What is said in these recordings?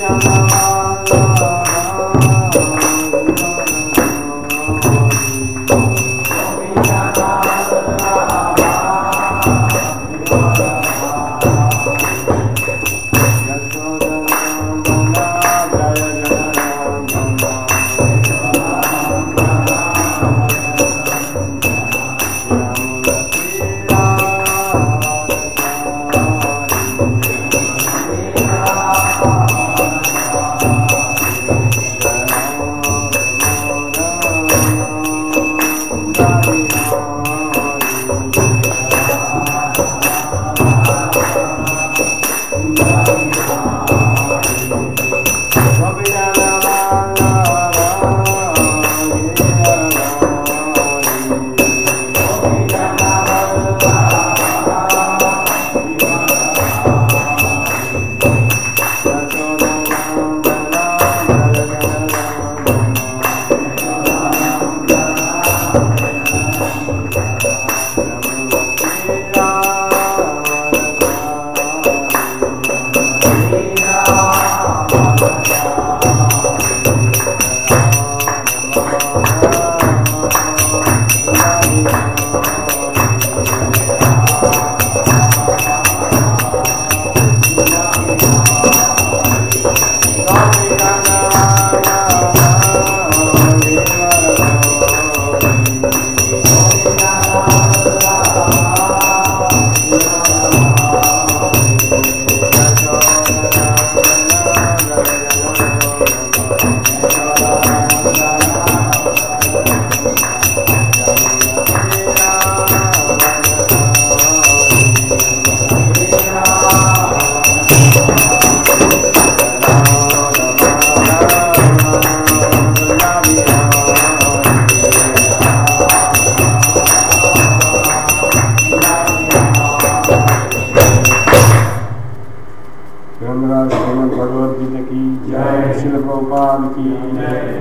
धर्मराज श्रीमद भगवद गीता की जय शिल प्रभुपाद की जय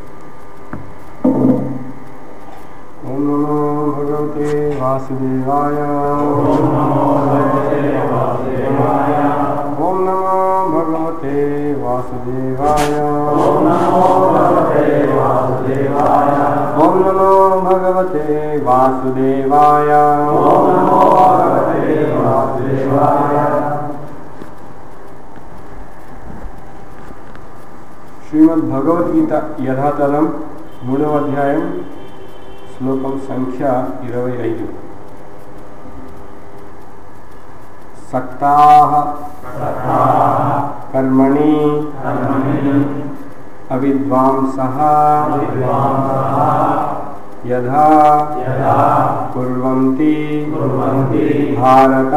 ओम नमो भगवते वासुदेवाय ओम नमो भगवते वासुदेवाय ओम नमो भगवते वासुदेवाय ओम नमो भगवते वासुदेवाय ओम नमो भगवते वासुदेवाय ओम नमो भगवते वासुदेवाय శ్రీమద్ భగవద్గీత యథాతలం మూడవ అధ్యాయం శ్లోకం సంఖ్య ఇరవై ఐదు సక్తా కర్మణి అవిద్వాంస యథా కుర్వంతి భారత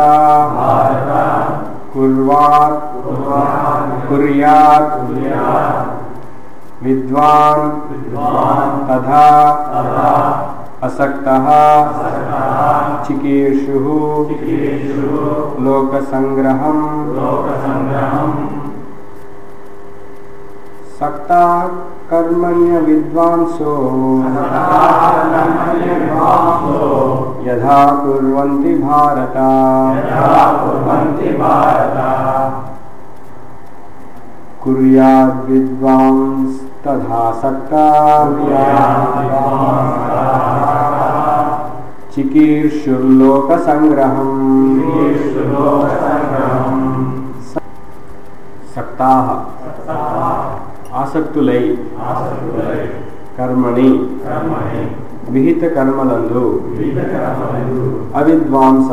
కుర్వాత్ కుర్యాత్ విద్వాన్ తథా అసక్తః చికీర్షు లోకసంగ్రహం సక్తా కర్మణ్య విద్వాంసో యథా కుర్వంతి భారత కుర్యాద్విద్వాంస్తథా సక్తా చికీర్షుర్లోకసంగ్రహం సక్తాహ ఆసక్తులై కర్మణి విహిత కర్మలందు అవిద్వాంస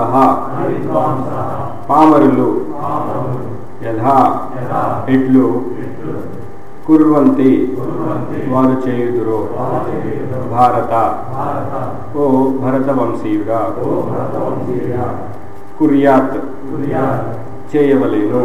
పామరులు యథా ఎట్లు కుర్వంతి వారు చేయుదురు భారత ఓ భరతవంశీయుడా కుర్యాత్ చేయవలేను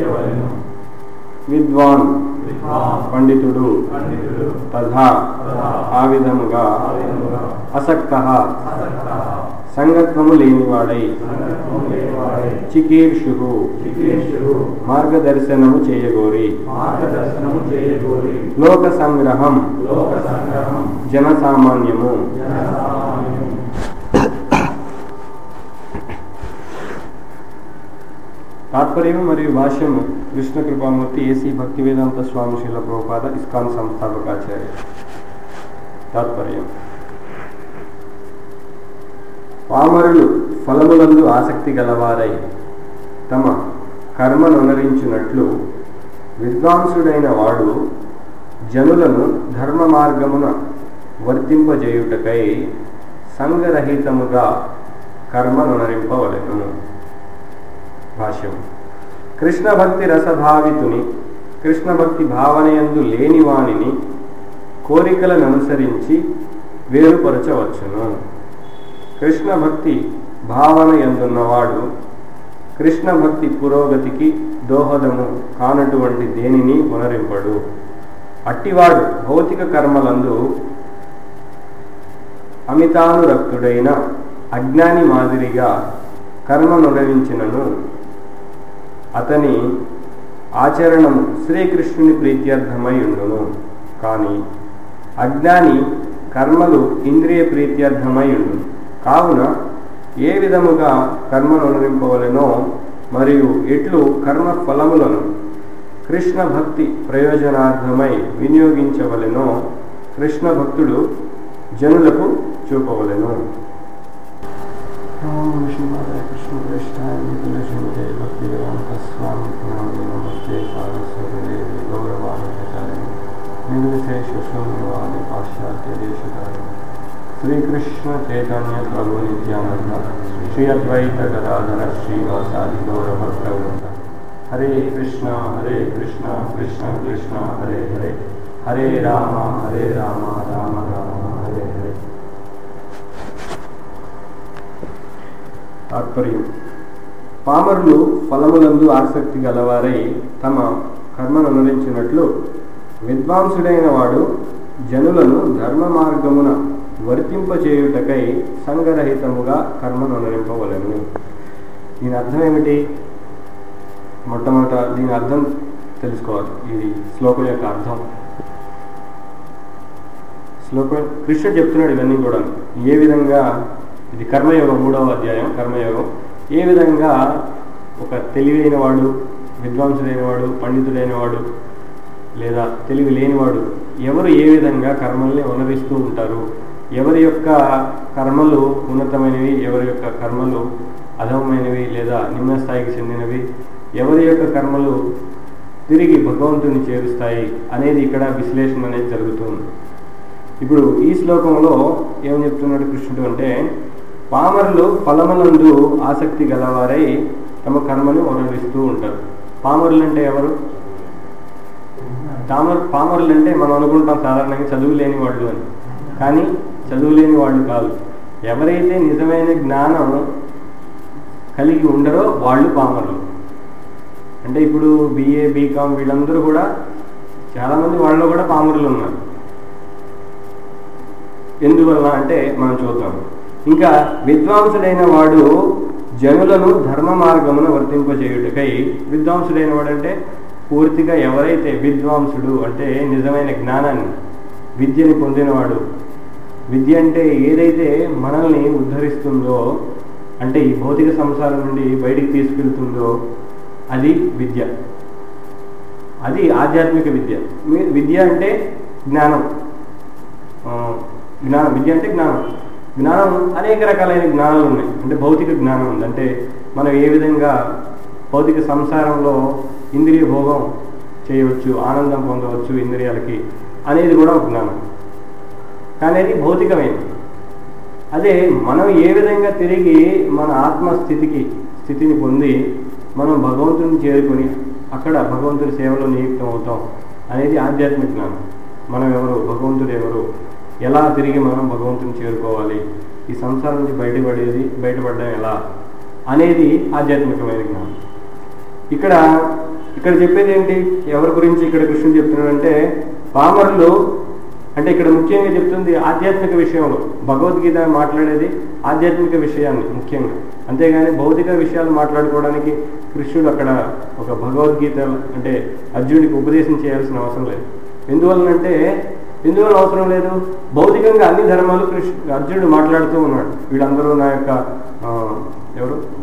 విద్వాన్ పండితుడు తథా ఆ విధముగా అసక్త సంగత్వము లేనివాడై చికీర్షు మార్గదర్శనము చేయగోరి మార్గదర్శనము చేయగోరి లోక సంగ్రహం లోక సంగ్రహం జన సామాన్యము జనసామాన్యం తాత్పర్యం మరియు భాష్యము కృష్ణ కృపామూర్తి ఏసీ భక్తి వేదాంత స్వామి శీల ప్రభుపాద ఇస్కాన్ సంస్థాపకాచార్య తాత్పర్యం పామరులు ఫలములందు ఆసక్తి గలవారై తమ కర్మనొనరించినట్లు విద్వాంసుడైన వాడు జనులను ధర్మ మార్గమున వర్తింపజేయుటకై సంగరహితముగా కర్మనొనరింపవలెను భాష్యం కృష్ణ భక్తి రసభావితుని కృష్ణ భక్తి భావనయందు లేని వానిని కోరికలను అనుసరించి వేరుపరచవచ్చును కృష్ణ భక్తి భావన ఎందున్నవాడు కృష్ణ భక్తి పురోగతికి దోహదము కానటువంటి దేనిని పునరింపడు అట్టివాడు భౌతిక కర్మలందు అమితానురక్తుడైన అజ్ఞాని మాదిరిగా కర్మ నురవించినను అతని ఆచరణము శ్రీకృష్ణుని ప్రీత్యర్థమై ఉండును కానీ అజ్ఞాని కర్మలు ఇంద్రియ ప్రీత్యర్థమై ఉండును కావున ఏ విధముగా కర్మను అనురింపవలెనో మరియు ఎట్లు కర్మ ఫలములను కృష్ణ భక్తి ప్రయోజనార్థమై వినియోగించవలెనో కృష్ణ భక్తుడు జనులకు చూపవలెను ఓం విష్ణుపాదాయ కృష్ణ కృష్ణాయ శ్రీమతే భక్తి వేదాంత స్వామి నమస్తే సారస్వతదేవి గౌరవాచార్య నిర్విశేష శూన్యవాది పాశ్చాత్య దేశకారి శ్రీకృష్ణ చైతన్య ప్రభు నిత్యానంద శ్రీ అద్వైత గదాధర శ్రీవాసాది గౌరభక్తవృంద హరే కృష్ణ హరే కృష్ణ కృష్ణ కృష్ణ హరే హరే హరే రామ హరే రామ రామ రామ హరే హరే తాత్పర్యం పామరులు ఫలములందు ఆసక్తి గలవారై తమ కర్మను అనురించినట్లు విద్వాంసుడైన వాడు జనులను ధర్మ మార్గమున వర్తింపచేయుటకై సంగరహితముగా కర్మను అనురింపవలను దీని అర్థం ఏమిటి మొట్టమొదట దీని అర్థం తెలుసుకోవాలి ఇది శ్లోకం యొక్క అర్థం శ్లోకం కృష్ణుడు చెప్తున్నాడు ఇవన్నీ కూడా ఏ విధంగా ఇది కర్మయోగం మూడవ అధ్యాయం కర్మయోగం ఏ విధంగా ఒక తెలివైన వాడు విద్వాంసుడైన వాడు పండితుడైన వాడు లేదా తెలివి లేనివాడు ఎవరు ఏ విధంగా కర్మల్ని ఉనరిస్తూ ఉంటారు ఎవరి యొక్క కర్మలు ఉన్నతమైనవి ఎవరి యొక్క కర్మలు అధమైనవి లేదా నిమ్న స్థాయికి చెందినవి ఎవరి యొక్క కర్మలు తిరిగి భగవంతుని చేరుస్తాయి అనేది ఇక్కడ విశ్లేషణ అనేది జరుగుతుంది ఇప్పుడు ఈ శ్లోకంలో ఏం చెప్తున్నాడు కృష్ణుడు అంటే పామరులు ఫలములందు ఆసక్తి గలవారై తమ కర్మను అనుభవిస్తూ ఉంటారు పామరులు అంటే ఎవరు తామర పామరులు అంటే మనం అనుకుంటాం సాధారణంగా చదువు లేని వాళ్ళు అని కానీ చదువు లేని వాళ్ళు కాదు ఎవరైతే నిజమైన జ్ఞానం కలిగి ఉండరో వాళ్ళు పామరులు అంటే ఇప్పుడు బిఏ బీకామ్ వీళ్ళందరూ కూడా చాలామంది వాళ్ళలో కూడా పామరులు ఉన్నారు ఎందువల్ల అంటే మనం చూద్దాం ఇంకా విద్వాంసుడైన వాడు జనులను ధర్మ మార్గమున వర్తింపజేయుటకై విద్వాంసుడైన వాడు అంటే పూర్తిగా ఎవరైతే విద్వాంసుడు అంటే నిజమైన జ్ఞానాన్ని విద్యని పొందినవాడు విద్య అంటే ఏదైతే మనల్ని ఉద్ధరిస్తుందో అంటే ఈ భౌతిక సంసారం నుండి బయటికి తీసుకెళ్తుందో అది విద్య అది ఆధ్యాత్మిక విద్య మీ- విద్య అంటే జ్ఞానం ఆ, జ్ఞానం విద్య అంటే జ్ఞానం జ్ఞానం అనేక రకాలైన జ్ఞానాలు ఉన్నాయి అంటే భౌతిక జ్ఞానం ఉంది అంటే మనం ఏ విధంగా భౌతిక సంసారంలో ఇంద్రియ భోగం చేయవచ్చు ఆనందం పొందవచ్చు ఇంద్రియాలకి అనేది కూడా ఒక జ్ఞానం కానీ అది భౌతికమైనది అదే మనం ఏ విధంగా తిరిగి మన ఆత్మస్థితికి స్థితిని పొంది మనం భగవంతుని చేరుకొని అక్కడ భగవంతుని సేవలో నియుక్తం అవుతాం అనేది ఆధ్యాత్మిక జ్ఞానం మనం ఎవరు భగవంతుడు ఎవరు ఎలా తిరిగి మనం భగవంతుని చేరుకోవాలి ఈ సంసారం నుంచి బయటపడేది బయటపడడం ఎలా అనేది ఆధ్యాత్మికమైన జ్ఞానం ఇక్కడ ఇక్కడ చెప్పేది ఏంటి ఎవరి గురించి ఇక్కడ కృష్ణుడు చెప్తున్నాడంటే పామరులు అంటే ఇక్కడ ముఖ్యంగా చెప్తుంది ఆధ్యాత్మిక విషయంలో భగవద్గీత మాట్లాడేది ఆధ్యాత్మిక విషయాన్ని ముఖ్యంగా అంతేగాని భౌతిక విషయాలు మాట్లాడుకోవడానికి కృష్ణుడు అక్కడ ఒక భగవద్గీత అంటే అర్జునుడికి ఉపదేశం చేయాల్సిన అవసరం లేదు ఎందువలనంటే ఎందువల్ల అవసరం లేదు భౌతికంగా అన్ని ధర్మాలు కృష్ణ అర్జునుడు మాట్లాడుతూ ఉన్నాడు వీళ్ళందరూ నా యొక్క ఆ, ఎవరు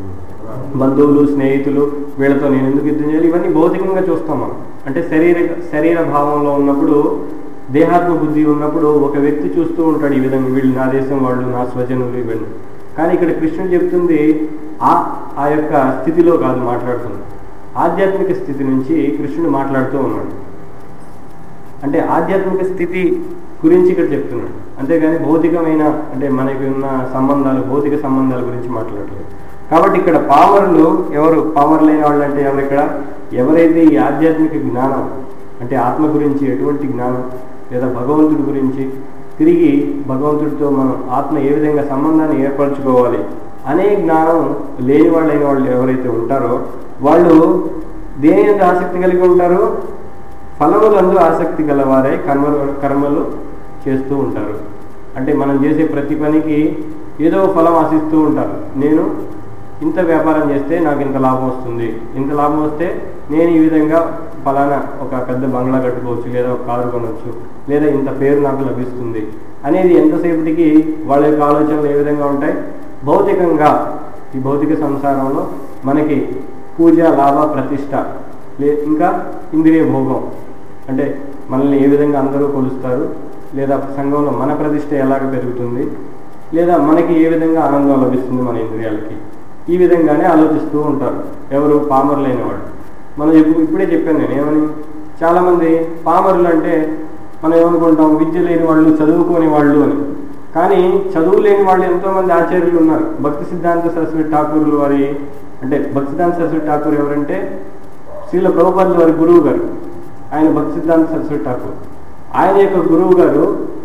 బంధువులు స్నేహితులు వీళ్ళతో నేను ఎందుకు యుద్ధం చేయాలి ఇవన్నీ భౌతికంగా చూస్తాం మనం అంటే శరీర శరీర భావంలో ఉన్నప్పుడు దేహాత్మ బుద్ధి ఉన్నప్పుడు ఒక వ్యక్తి చూస్తూ ఉంటాడు ఈ విధంగా వీళ్ళు నా దేశం వాళ్ళు నా స్వజనులు ఇవన్నీ కానీ ఇక్కడ కృష్ణుడు చెప్తుంది ఆ ఆ యొక్క స్థితిలో కాదు మాట్లాడుతుంది ఆధ్యాత్మిక స్థితి నుంచి కృష్ణుడు మాట్లాడుతూ ఉన్నాడు అంటే ఆధ్యాత్మిక స్థితి గురించి ఇక్కడ చెప్తున్నాడు అంతేగాని భౌతికమైన అంటే మనకి ఉన్న సంబంధాలు భౌతిక సంబంధాల గురించి మాట్లాడలేదు కాబట్టి ఇక్కడ పామరులు ఎవరు పామరులైన వాళ్ళు అంటే ఎవరు ఇక్కడ ఎవరైతే ఈ ఆధ్యాత్మిక జ్ఞానం అంటే ఆత్మ గురించి ఎటువంటి జ్ఞానం లేదా భగవంతుడి గురించి తిరిగి భగవంతుడితో మనం ఆత్మ ఏ విధంగా సంబంధాన్ని ఏర్పరచుకోవాలి అనే జ్ఞానం లేని వాళ్ళైన వాళ్ళు ఎవరైతే ఉంటారో వాళ్ళు దేని మీద ఆసక్తి కలిగి ఉంటారో ఫలములందు ఆసక్తి గలవారే కర్మ కర్మలు చేస్తూ ఉంటారు అంటే మనం చేసే ప్రతి పనికి ఏదో ఫలం ఆశిస్తూ ఉంటారు నేను ఇంత వ్యాపారం చేస్తే నాకు ఇంత లాభం వస్తుంది ఇంత లాభం వస్తే నేను ఈ విధంగా ఫలానా ఒక పెద్ద బంగ్లా కట్టుకోవచ్చు లేదా ఒక కారు కొనవచ్చు లేదా ఇంత పేరు నాకు లభిస్తుంది అనేది ఎంతసేపటికి వాళ్ళ యొక్క ఆలోచనలు ఏ విధంగా ఉంటాయి భౌతికంగా ఈ భౌతిక సంసారంలో మనకి పూజ లాభ ప్రతిష్ట లే ఇంకా ఇంద్రియ భోగం అంటే మనల్ని ఏ విధంగా అందరూ కొలుస్తారు లేదా సంఘంలో మన ప్రతిష్ట ఎలాగ పెరుగుతుంది లేదా మనకి ఏ విధంగా ఆనందం లభిస్తుంది మన ఇంద్రియాలకి ఈ విధంగానే ఆలోచిస్తూ ఉంటారు ఎవరు పామరులైన వాళ్ళు మనం చెప్పు ఇప్పుడే చెప్పాను నేను ఏమని చాలామంది పామరులు అంటే మనం ఏమనుకుంటాం విద్య లేని వాళ్ళు చదువుకోని వాళ్ళు అని కానీ చదువు లేని వాళ్ళు ఎంతోమంది ఆచార్యులు ఉన్నారు భక్తి సిద్ధాంత సరస్వతి ఠాకూర్లు వారి అంటే భక్తి సిద్ధాంత సరస్వతి ఠాకూర్ ఎవరంటే శ్రీల ప్రభుపాదుల వారి గురువు గారు ఆయన భక్తి సిద్ధాంత సరస్వతి ఠాకూర్ ఆయన యొక్క గురువు గారు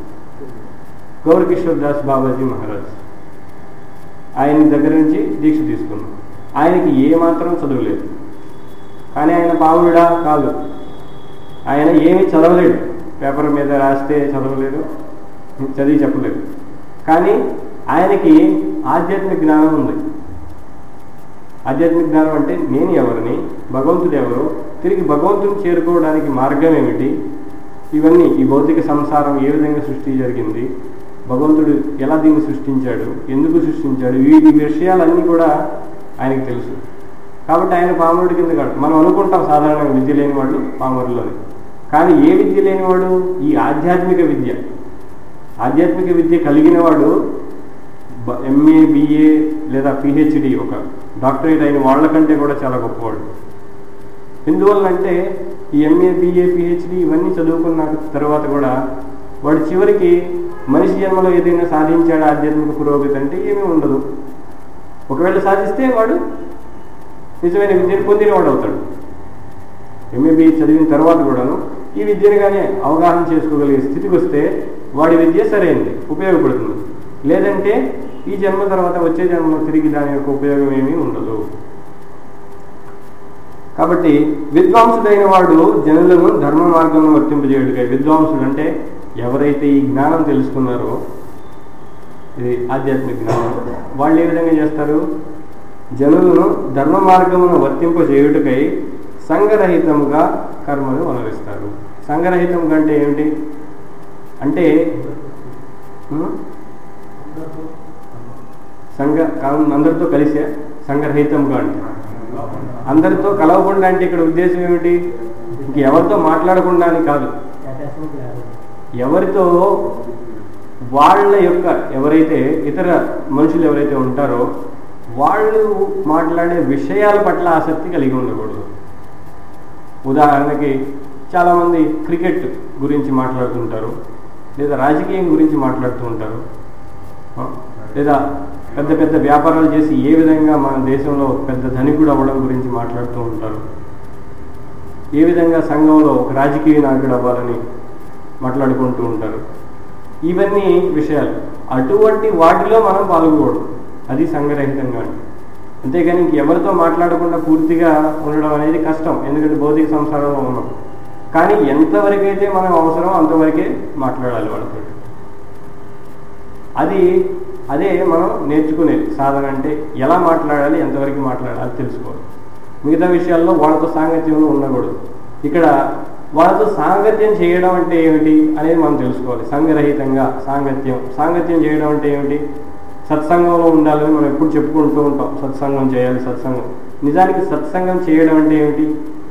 గౌరకిషోర్ దాస్ బాబాజీ మహారాజ్ ఆయన దగ్గర నుంచి దీక్ష తీసుకున్నాం ఆయనకి ఏ మాత్రం చదువులేదు కానీ ఆయన పావుడా కాదు ఆయన ఏమీ చదవలేడు పేపర్ మీద రాస్తే చదవలేదు చదివి చెప్పలేదు కానీ ఆయనకి ఆధ్యాత్మిక జ్ఞానం ఉంది ఆధ్యాత్మిక జ్ఞానం అంటే నేను ఎవరిని భగవంతుడు ఎవరు తిరిగి భగవంతుని చేరుకోవడానికి మార్గం ఏమిటి ఇవన్నీ ఈ భౌతిక సంసారం ఏ విధంగా సృష్టి జరిగింది భగవంతుడు ఎలా దీన్ని సృష్టించాడు ఎందుకు సృష్టించాడు ఈ ఈ విషయాలన్నీ కూడా ఆయనకు తెలుసు కాబట్టి ఆయన పామరుడి కింద కాదు మనం అనుకుంటాం సాధారణంగా విద్య లేని వాళ్ళు పామరులని కానీ ఏ విద్య లేనివాడు ఈ ఆధ్యాత్మిక విద్య ఆధ్యాత్మిక విద్య కలిగిన వాడు ఎంఏ బిఏ లేదా పిహెచ్డి ఒక డాక్టరేట్ అయిన వాళ్ళకంటే కూడా చాలా గొప్పవాడు ఎందువల్లంటే ఈ ఎంఏ బిఏ పిహెచ్డి ఇవన్నీ చదువుకున్న తర్వాత కూడా వాడు చివరికి మనిషి జన్మలో ఏదైనా సాధించాడు ఆధ్యాత్మిక పురోగతి అంటే ఏమీ ఉండదు ఒకవేళ సాధిస్తే వాడు నిజమైన విద్యను పొందినవాడు అవుతాడు ఎంఏబి చదివిన తర్వాత కూడాను ఈ విద్యను కానీ అవగాహన చేసుకోగలిగే స్థితికి వస్తే వాడి విద్య సరైనది ఉపయోగపడుతుంది లేదంటే ఈ జన్మ తర్వాత వచ్చే జన్మలో తిరిగి దాని యొక్క ఉపయోగం ఏమీ ఉండదు కాబట్టి విద్వాంసుడైన వాడు జనులను ధర్మ మార్గంలో వర్తింపజేయుడిగా విద్వాంసుడు అంటే ఎవరైతే ఈ జ్ఞానం తెలుసుకున్నారో ఇది ఆధ్యాత్మిక జ్ఞానం వాళ్ళు ఏ విధంగా చేస్తారు జనులను ధర్మ మార్గమును వర్తింపజేయుటకై సంఘరహితముగా కర్మను వనరిస్తారు సంఘరహితముగా అంటే ఏమిటి అంటే ఉం? సంఘ కా- అందరితో కలిసే సంఘరహితంగా అంటే అందరితో కలవకుండా అంటే ఇక్కడ ఉద్దేశం ఏమిటి ఇంక ఎవరితో మాట్లాడకుండా అని కాదు ఎవరితో వాళ్ళ యొక్క ఎవరైతే ఇతర మనుషులు ఎవరైతే ఉంటారో వాళ్ళు మాట్లాడే విషయాల పట్ల ఆసక్తి కలిగి ఉండకూడదు ఉదాహరణకి చాలామంది క్రికెట్ గురించి మాట్లాడుతుంటారు లేదా రాజకీయం గురించి మాట్లాడుతూ ఉంటారు ఆ, లేదా పెద్ద పెద్ద వ్యాపారాలు చేసి ఏ విధంగా మన దేశంలో పెద్ద ధనికుడు అవ్వడం గురించి మాట్లాడుతూ ఉంటారు ఏ విధంగా సంఘంలో ఒక రాజకీయ నాయకుడు అవ్వాలని మాట్లాడుకుంటూ ఉంటారు ఇవన్నీ విషయాలు అటువంటి వాటిలో మనం పాల్గొకూడదు అది సంఘరహితంగా అంటే అంతేగాని ఇంకెవరితో మాట్లాడకుండా పూర్తిగా ఉండడం అనేది కష్టం ఎందుకంటే భౌతిక సంసారంలో ఉన్నాం కానీ ఎంతవరకైతే మనం అవసరం అంతవరకే మాట్లాడాలి వాళ్ళతో అది అదే మనం నేర్చుకునేది సాధన అంటే ఎలా మాట్లాడాలి ఎంతవరకు మాట్లాడాలి తెలుసుకోవాలి మిగతా విషయాల్లో వాళ్ళతో సాంగత్యంలో ఉండకూడదు ఇక్కడ వాళ్ళతో సాంగత్యం చేయడం అంటే ఏమిటి అనేది మనం తెలుసుకోవాలి సంఘరహితంగా సాంగత్యం సాంగత్యం చేయడం అంటే ఏమిటి సత్సంగంలో ఉండాలని మనం ఎప్పుడు చెప్పుకుంటూ ఉంటాం సత్సంగం చేయాలి సత్సంగం నిజానికి సత్సంగం చేయడం అంటే ఏమిటి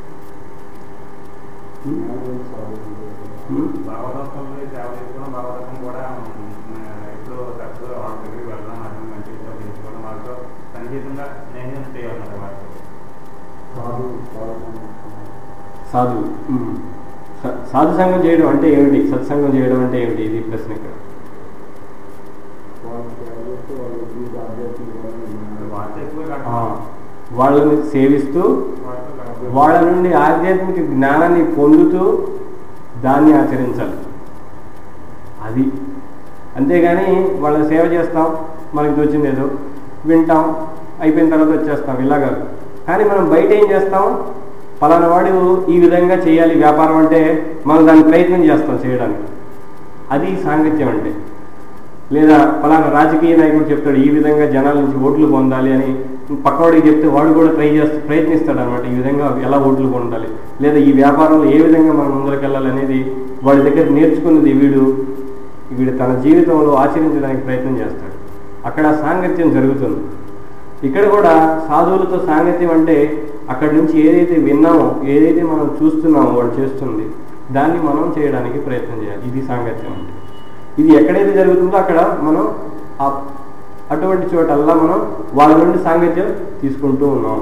హ్మ్? భాగవతంలో సేవ చేసుకోవడం భాగవతం కూడా ఎప్పుడు తక్కువ వాళ్ళ దగ్గరికి వెళ్ళడం అది మంచిగా తీసుకోవడం వాళ్ళతో సన్నిహితంగా స్నేహం చేయాలన్నమాట వాళ్ళతో సాధు సాధు సాధు హ్మ్. స- సాధు సంఘం చేయడం అంటే ఏమిటి సత్సంగం చేయడం అంటే ఏమిటి ఇది ప్రశ్న ఇక్కడ వాళ్ళు సేవ చేస్తూ వాళ్ళ జీవిత ఆధ్యాత్మిక వాళ్ళతో ఎక్కువ ఆ, వాళ్ళని సేవిస్తూ వాళ్ళతో గడపడం. వాళ్ళ నుండి ఆధ్యాత్మిక జ్ఞానాన్ని పొందుతూ దాన్ని ఆచరించాలి అది అంతేగాని వాళ్ళ సేవ చేస్తాం మనకి తోచింది ఏదో వింటాం అయిపోయిన తర్వాత వచ్చేస్తాం ఇలాగా కానీ మనం బయట ఏం చేస్తాం పలానా వాడు ఈ విధంగా చేయాలి వ్యాపారం అంటే మనం దాన్ని ప్రయత్నం చేస్తాం చేయడానికి అది సాంగత్యం అంటే లేదా పలానా రాజకీయ నాయకుడు చెప్తాడు ఈ విధంగా జనాల నుంచి ఓట్లు పొందాలి అని పక్కవాడికి చెప్తే వాడు కూడా ట్రై చేస్తూ ప్రయత్నిస్తాడు అనమాట ఈ విధంగా ఎలా ఓట్లు పొందాలి లేదా ఈ వ్యాపారంలో ఏ విధంగా మనం ముందరికి వెళ్ళాలి అనేది వాడి దగ్గర నేర్చుకున్నది వీడు వీడు తన జీవితంలో ఆచరించడానికి ప్రయత్నం చేస్తాడు అక్కడ సాంగత్యం జరుగుతుంది ఇక్కడ కూడా సాధువులతో సాంగత్యం అంటే అక్కడి నుంచి ఏదైతే విన్నామో ఏదైతే మనం చూస్తున్నామో వాడు చేస్తుంది దాన్ని మనం చేయడానికి ప్రయత్నం చేయాలి ఇది సాంగత్యం అంటే ఇది ఎక్కడైతే జరుగుతుందో అక్కడ మనం ఆ- అటువంటి చోటల్లా మనం వాళ్ళ నుండి సాంగత్యం తీసుకుంటూ ఉన్నాం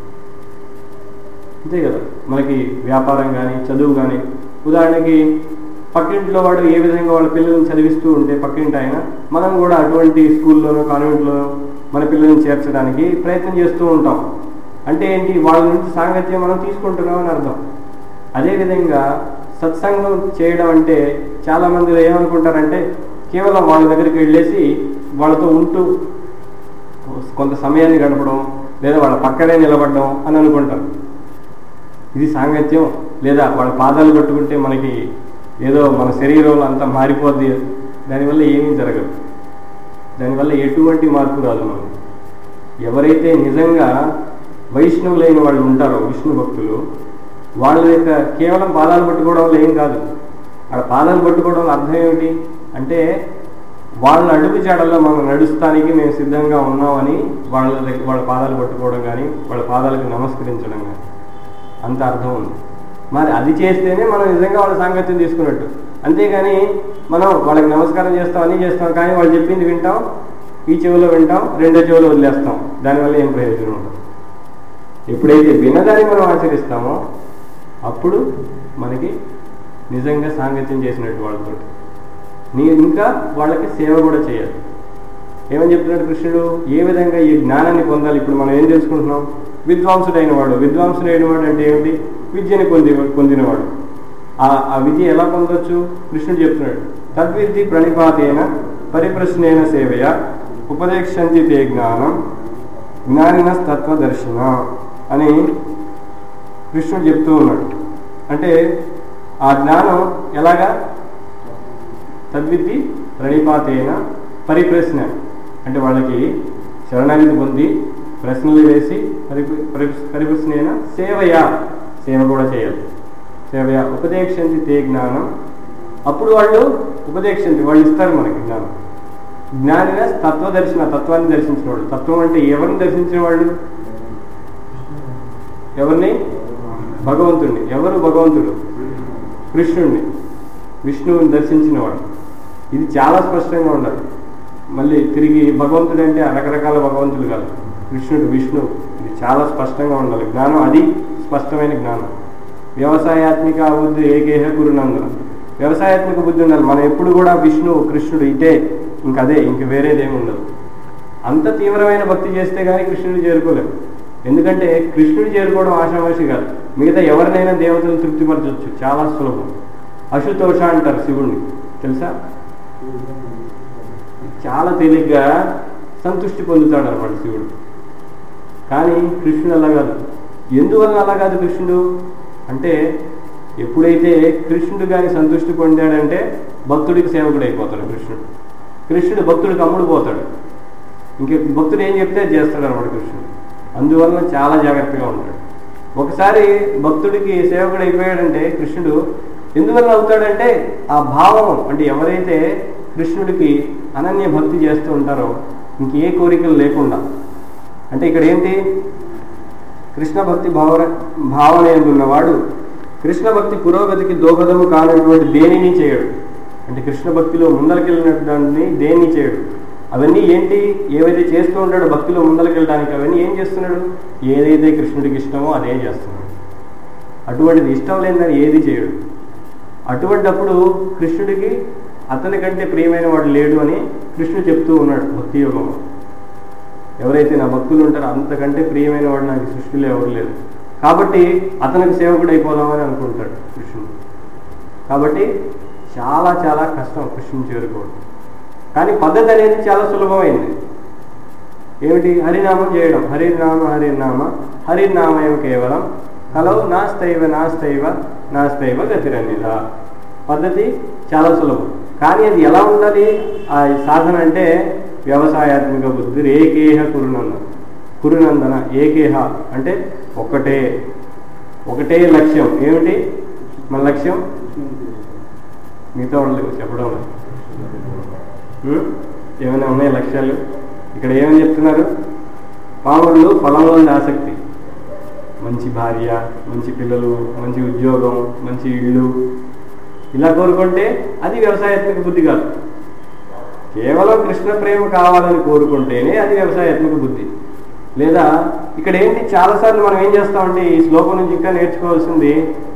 అంతే కదా మనకి వ్యాపారం కానీ చదువు కానీ ఉదాహరణకి పక్కింట్లో వాడు ఏ విధంగా వాళ్ళ పిల్లల్ని చదివిస్తూ ఉంటే పక్కింటి ఆయన మనం కూడా అటువంటి స్కూల్లోనో కాన్వెంట్లోనో మన పిల్లల్ని చేర్చడానికి ప్రయత్నం చేస్తూ ఉంటాం అంటే ఏంటి వాళ్ళ నుంచి సాంగత్యం మనం తీసుకుంటున్నాం అని అర్థం అదేవిధంగా సత్సంగం చేయడం అంటే చాలా మంది ఏమనుకుంటారంటే కేవలం వాళ్ళ దగ్గరికి వెళ్ళేసి వాళ్ళతో ఉంటూ కొంత సమయాన్ని గడపడం లేదా వాళ్ళ పక్కనే నిలబడడం అని అనుకుంటారు ఇది సాంగత్యం లేదా వాళ్ళ పాదాలు పట్టుకుంటే మనకి ఏదో మన శరీరంలో అంతా మారిపోద్ది దానివల్ల ఏమీ జరగదు దానివల్ల ఎటువంటి మార్పు రాదు మనకి ఎవరైతే నిజంగా వైష్ణవులైన వాళ్ళు ఉంటారో విష్ణు భక్తులు వాళ్ళ యొక్క కేవలం పాదాలు పట్టుకోవడం వల్ల ఏం కాదు అక్కడ పాదాలు పట్టుకోవడం వల్ల అర్థం ఏమిటి అంటే వాళ్ళ అడుగు జాడల్లో మనం నడుస్తానికి మేము సిద్ధంగా ఉన్నామని వాళ్ళ దగ్గర వాళ్ళ పాదాలు పట్టుకోవడం కానీ వాళ్ళ పాదాలకు నమస్కరించడం కానీ అంత అర్థం ఉంది మరి అది చేస్తేనే మనం నిజంగా వాళ్ళ సాంగత్యం తీసుకున్నట్టు అంతేగాని మనం వాళ్ళకి నమస్కారం చేస్తాం అన్నీ చేస్తాం కానీ వాళ్ళు చెప్పింది వింటాం ఈ చెవిలో వింటాం రెండో చెవిలో వదిలేస్తాం దానివల్ల ఏం ప్రయోజనం ఉండదు ఎప్పుడైతే వినదాన్ని మనం ఆచరిస్తామో అప్పుడు మనకి నిజంగా సాంగత్యం చేసినట్టు వాళ్ళతో నీ ఇంకా వాళ్ళకి సేవ కూడా చేయాలి ఏమని చెప్తున్నాడు కృష్ణుడు ఏ విధంగా ఈ జ్ఞానాన్ని పొందాలి ఇప్పుడు మనం ఏం తెలుసుకుంటున్నాం విద్వాంసుడైన వాడు విద్వాంసుడైన వాడు అంటే ఏమిటి విద్యని పొంది పొందినవాడు ఆ ఆ విద్య ఎలా పొందొచ్చు కృష్ణుడు చెప్తున్నాడు తద్విద్య ప్రణిపాతేన పరిప్రశ్నేన సేవయ ఉపదేశంతి తే జ్ఞానం జ్ఞానిన తత్వదర్శన అని కృష్ణుడు చెప్తూ ఉన్నాడు అంటే ఆ జ్ఞానం ఎలాగా తద్విద్ది ప్రణిపాతేన పరిప్రశ్న అంటే వాళ్ళకి శరణాగతి పొంది ప్రశ్నలు వేసి పరి పరి- పరిప్రశ్నైన సేవయా సేవ కూడా చేయాలి సేవయా ఉపదేశంతి తే జ్ఞానం అప్పుడు వాళ్ళు ఉపదేశంతి వాళ్ళు ఇస్తారు మనకి జ్ఞానం జ్ఞానిన తత్వదర్శన తత్వాన్ని దర్శించిన వాళ్ళు తత్వం అంటే ఎవరిని దర్శించిన వాళ్ళు ఎవరిని భగవంతుడిని ఎవరు భగవంతుడు కృష్ణుడిని విష్ణువుని దర్శించిన వాడు ఇది చాలా స్పష్టంగా ఉండాలి మళ్ళీ తిరిగి భగవంతుడు అంటే రకరకాల భగవంతుడు కాదు కృష్ణుడు విష్ణు ఇది చాలా స్పష్టంగా ఉండాలి జ్ఞానం అది స్పష్టమైన జ్ఞానం వ్యవసాయాత్మిక బుద్ధి ఏకేహ గురునందున వ్యవసాయాత్మిక బుద్ధి ఉండాలి మనం ఎప్పుడు కూడా విష్ణు కృష్ణుడు ఇటే ఇంక అదే ఇంక వేరేదేమి ఉండదు అంత తీవ్రమైన భక్తి చేస్తే కానీ కృష్ణుడు చేరుకోలేము ఎందుకంటే కృష్ణుడు చేరుకోవడం ఆశామాషి కాదు మిగతా ఎవరినైనా దేవతలు తృప్తిపరచవచ్చు చాలా సులభం అశుతోష అంటారు శివుణ్ణి తెలుసా చాలా తేలిగ్గా సంతృష్టి పొందుతాడు అనమాట శివుడు కానీ కృష్ణుడు అలా కాదు ఎందువల్ల అలా కాదు కృష్ణుడు అంటే ఎప్పుడైతే కృష్ణుడు కానీ సంతృష్టి పొందాడంటే భక్తుడికి సేవకుడు అయిపోతాడు కృష్ణుడు కృష్ణుడు భక్తుడికి అమ్ముడు పోతాడు ఇంక భక్తుడు ఏం చెప్తే అది చేస్తాడు అనమాట కృష్ణుడు అందువలన చాలా జాగ్రత్తగా ఉంటాడు ఒకసారి భక్తుడికి సేవకుడు అయిపోయాడంటే కృష్ణుడు ఎందువల్ల అవుతాడంటే ఆ భావం అంటే ఎవరైతే కృష్ణుడికి అనన్య భక్తి చేస్తూ ఉంటారో ఇంకే కోరికలు లేకుండా అంటే ఇక్కడ ఏంటి కృష్ణ భక్తి భావన భావన ఉన్నవాడు కృష్ణ భక్తి పురోగతికి దోహదము కానటువంటి దేనిని చేయడు అంటే కృష్ణ భక్తిలో ముందరకెళ్ళినట్టు దాన్ని దేన్ని చేయడు అవన్నీ ఏంటి ఏవైతే చేస్తూ ఉంటాడో భక్తిలో ముందరకెళ్ళడానికి అవన్నీ ఏం చేస్తున్నాడు ఏదైతే కృష్ణుడికి ఇష్టమో అదే చేస్తున్నాడు అటువంటిది ఇష్టం లేదని ఏది చేయడు అటువంటప్పుడు కృష్ణుడికి అతని కంటే ప్రియమైన వాడు లేడు అని కృష్ణుడు చెప్తూ ఉన్నాడు భక్తి యోగంలో ఎవరైతే నా భక్తులు ఉంటారో అంతకంటే ప్రియమైన వాడు నాకు ఈ సృష్టిలో ఎవరు లేరు కాబట్టి అతనికి సేవకుడు అయిపోదామని అనుకుంటాడు కృష్ణుడు కాబట్టి చాలా చాలా కష్టం కృష్ణుని చేరుకోవడం కానీ పద్ధతి అనేది చాలా సులభమైంది ఏమిటి హరినామం చేయడం హరినామ హరినామ హరినామయం కేవలం కలవు నాస్తైవ నాస్తైవ నాస్తైవ గతిరన్నిద పద్ధతి చాలా సులభం కానీ అది ఎలా ఉండాలి ఆ సాధన అంటే వ్యవసాయాత్మిక బుద్ధి ఏకేహ కురునందన కురునందన ఏకేహ అంటే ఒక్కటే ఒకటే లక్ష్యం ఏమిటి మన లక్ష్యం మిగతా వాళ్ళు చెప్పడం లేదు ఉం? ఏమైనా ఉన్నాయి లక్ష్యాలు ఇక్కడ ఏమని చెప్తున్నారు పాములు పొలంలో ఉంది ఆసక్తి మంచి భార్య మంచి పిల్లలు మంచి ఉద్యోగం మంచి ఇల్లు ఇలా కోరుకుంటే అది వ్యవసాయాత్మక బుద్ధి కాదు కేవలం కృష్ణ ప్రేమ కావాలని కోరుకుంటేనే అది వ్యవసాయాత్మక బుద్ధి లేదా ఇక్కడ ఏంటి చాలాసార్లు మనం ఏం చేస్తామంటే ఈ శ్లోకం నుంచి ఇంకా నేర్చుకోవాల్సింది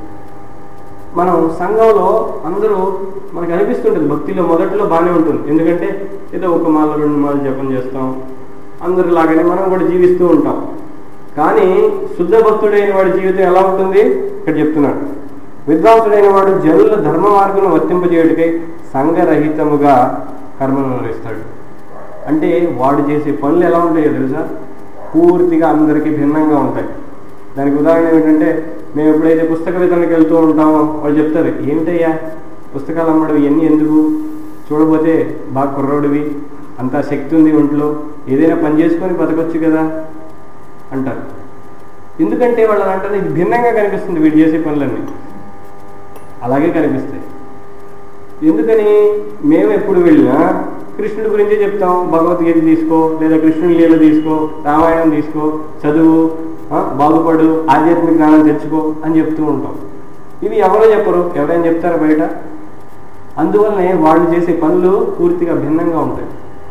మనం సంఘంలో అందరూ మనకు అనిపిస్తుంటుంది భక్తిలో మొదట్లో బాగానే ఉంటుంది ఎందుకంటే ఏదో ఒక మాల రెండు మాలు జపం చేస్తాం అందరిలాగానే మనం కూడా జీవిస్తూ ఉంటాం కానీ శుద్ధ భక్తుడైన వాడి జీవితం ఎలా ఉంటుంది ఇక్కడ చెప్తున్నాడు విద్వాంసుడైన వాడు జనుల ధర్మ మార్గం వర్తింపజేయుడికై సంఘరహితముగా కర్మను నిర్వహిస్తాడు అంటే వాడు చేసే పనులు ఎలా ఉంటాయో తెలుసా పూర్తిగా అందరికీ భిన్నంగా ఉంటాయి దానికి ఉదాహరణ ఏమిటంటే మేము ఎప్పుడైతే పుస్తక వితరణకి వెళ్తూ ఉంటామో వాళ్ళు చెప్తారు ఏమిటయ్యా పుస్తకాలు అమ్మడం ఇవన్నీ ఎందుకు చూడబోతే బాగా కుర్రోడివి అంత శక్తి ఉంది ఒంట్లో ఏదైనా పని చేసుకొని బతకొచ్చు కదా అంటారు ఎందుకంటే వాళ్ళు అంటే ఇది భిన్నంగా కనిపిస్తుంది వీడు చేసే పనులన్నీ అలాగే కనిపిస్తాయి ఎందుకని మేము ఎప్పుడు వెళ్ళినా కృష్ణుడి గురించే చెప్తాం భగవద్గీత తీసుకో లేదా కృష్ణుడి లీల తీసుకో రామాయణం తీసుకో చదువు ఆ, బాగుపడు ఆధ్యాత్మిక జ్ఞానం తెచ్చుకో అని చెప్తూ ఉంటాం ఇవి ఎవరో చెప్పరు ఎవరైనా చెప్తారా బయట అందువల్లనే వాళ్ళు చేసే పనులు పూర్తిగా భిన్నంగా ఉంటాయి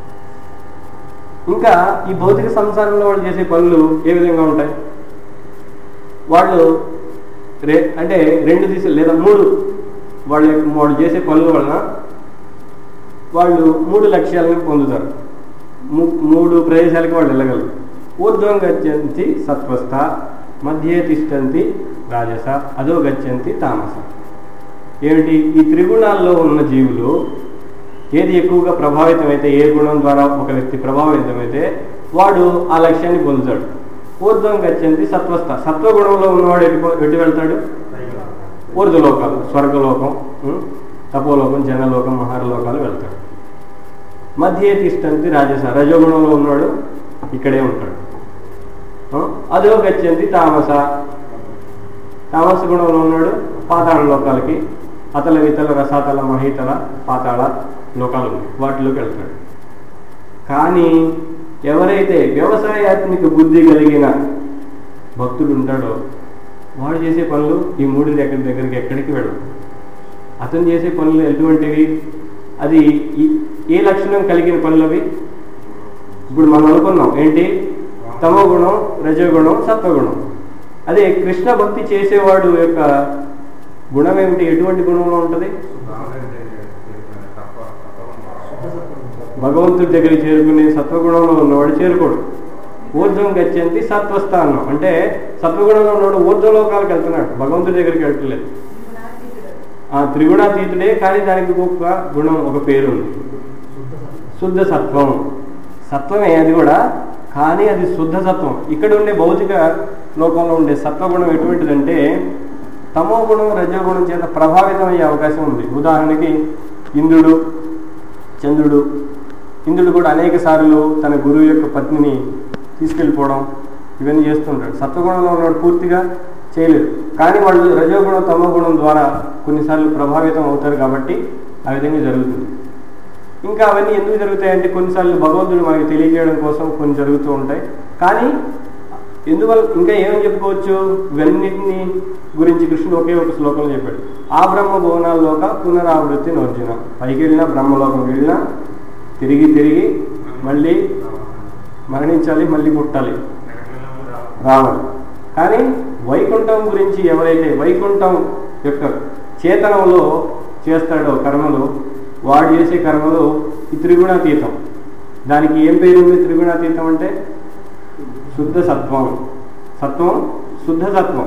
ఇంకా ఈ భౌతిక సంసారంలో వాళ్ళు చేసే పనులు ఏ విధంగా ఉంటాయి వాళ్ళు రే అంటే రెండు దిశలు లేదా మూడు వాళ్ళ యొక్క వాళ్ళు చేసే పనుల వలన వాళ్ళు మూడు లక్ష్యాలను పొందుతారు ము- మూడు ప్రదేశాలకి వాళ్ళు వెళ్ళగలరు ఊర్ధ్వం గచ్చంతి సత్వస్థ మధ్యే తిష్టంతి రాజస అదో గచ్చంతి తామస ఏమిటి ఈ త్రిగుణాల్లో ఉన్న జీవులు ఏది ఎక్కువగా ప్రభావితమైతే ఏ గుణం ద్వారా ఒక వ్యక్తి ప్రభావితమైతే వాడు ఆ లక్ష్యాన్ని పొందుతాడు ఊర్ధ్వం గచ్చంతి సత్వస్థ సత్వగుణంలో ఉన్నవాడు ఎటు ఎటు వెళ్తాడు ఊర్ధ్వలోకాలు స్వర్గలోకం ఉం? తపోలోకం జనలోకం మహారలోకాలు వెళ్తాడు మధ్య తిష్టంతి రాజస రజోగుణంలో ఉన్నాడు ఇక్కడే ఉంటాడు ఆ? అదో గచ్చంతి తామస తామస గుణంలో ఉన్నాడు పాతాళ లోకాలకి అతల వితల రసాతల మహీతల పాతాళ లోకాలు ఉన్నాయి వాటిలోకి వెళ్తాడు కానీ ఎవరైతే వ్యవసాయాత్మిక బుద్ధి కలిగిన భక్తుడు ఉంటాడో వాడు చేసే పనులు ఈ మూడు దగ్గర దగ్గరికి ఎక్కడికి వెళ్ళవు అతను చేసే పనులు ఎటువంటివి అది ఈ- ఏ లక్షణం కలిగిన పనులు అవి ఇప్పుడు మనం అనుకున్నాం ఏంటి తమో గుణం రజోగుణం సత్వగుణం అదే కృష్ణ భక్తి చేసేవాడు యొక్క గుణం ఏమిటి ఎటువంటి గుణంలో ఉంటుంది భగవంతుడి దగ్గరికి చేరుకునే సత్వగుణంలో ఉన్నవాడు చేరుకోడు ఊర్ధ్వం గచ్చంతి సత్వస్థానం అంటే సత్వగుణంలో ఉన్నవాడు ఊర్ధ్వలోకాలకు వెళ్తున్నాడు భగవంతుడి దగ్గరికి వెళ్ళట్లేదు ఆ త్రిగుణాతీతుడే కానీ దానికి ఒక గుణం ఒక పేరు ఉంది శుద్ధ సత్వం సత్వమే అది కూడా కానీ అది శుద్ధ సత్వం ఇక్కడ ఉండే భౌతిక లోకంలో ఉండే సత్వగుణం ఎటువంటిదంటే తమో గుణం రజోగుణం చేత ప్రభావితం అయ్యే అవకాశం ఉంది ఉదాహరణకి ఇంద్రుడు చంద్రుడు ఇంద్రుడు కూడా అనేక సార్లు తన గురువు యొక్క పత్నిని తీసుకెళ్ళిపోవడం ఇవన్నీ చేస్తుంటాడు సత్వగుణంలో ఉన్నవాడు పూర్తిగా చేయలేదు కానీ వాళ్ళు రజోగుణం తమో గుణం ద్వారా కొన్నిసార్లు ప్రభావితం అవుతారు కాబట్టి ఆ విధంగా జరుగుతుంది ఇంకా అవన్నీ ఎందుకు జరుగుతాయంటే కొన్నిసార్లు భగవంతుడు మనకి తెలియజేయడం కోసం కొన్ని జరుగుతూ ఉంటాయి కానీ ఎందువల్ల ఇంకా ఏమని చెప్పుకోవచ్చు ఇవన్నిటిని గురించి కృష్ణుడు ఒకే ఒక శ్లోకంలో చెప్పాడు ఆ బ్రహ్మ భువనాల్లోక పునరావృత్తి నోర్జున పైకి వెళ్ళినా బ్రహ్మలోకం వెళ్ళినా తిరిగి తిరిగి మళ్ళీ మరణించాలి మళ్ళీ పుట్టాలి రావాలి కానీ వైకుంఠం గురించి ఎవరైతే వైకుంఠం యొక్క చేతనంలో చేస్తాడో కర్మలు వాడు చేసే కర్మలు ఈ త్రిగుణాతీతం దానికి ఏం పేరు ఉంది త్రిగుణాతీతం అంటే శుద్ధ సత్వం సత్వం శుద్ధ సత్వం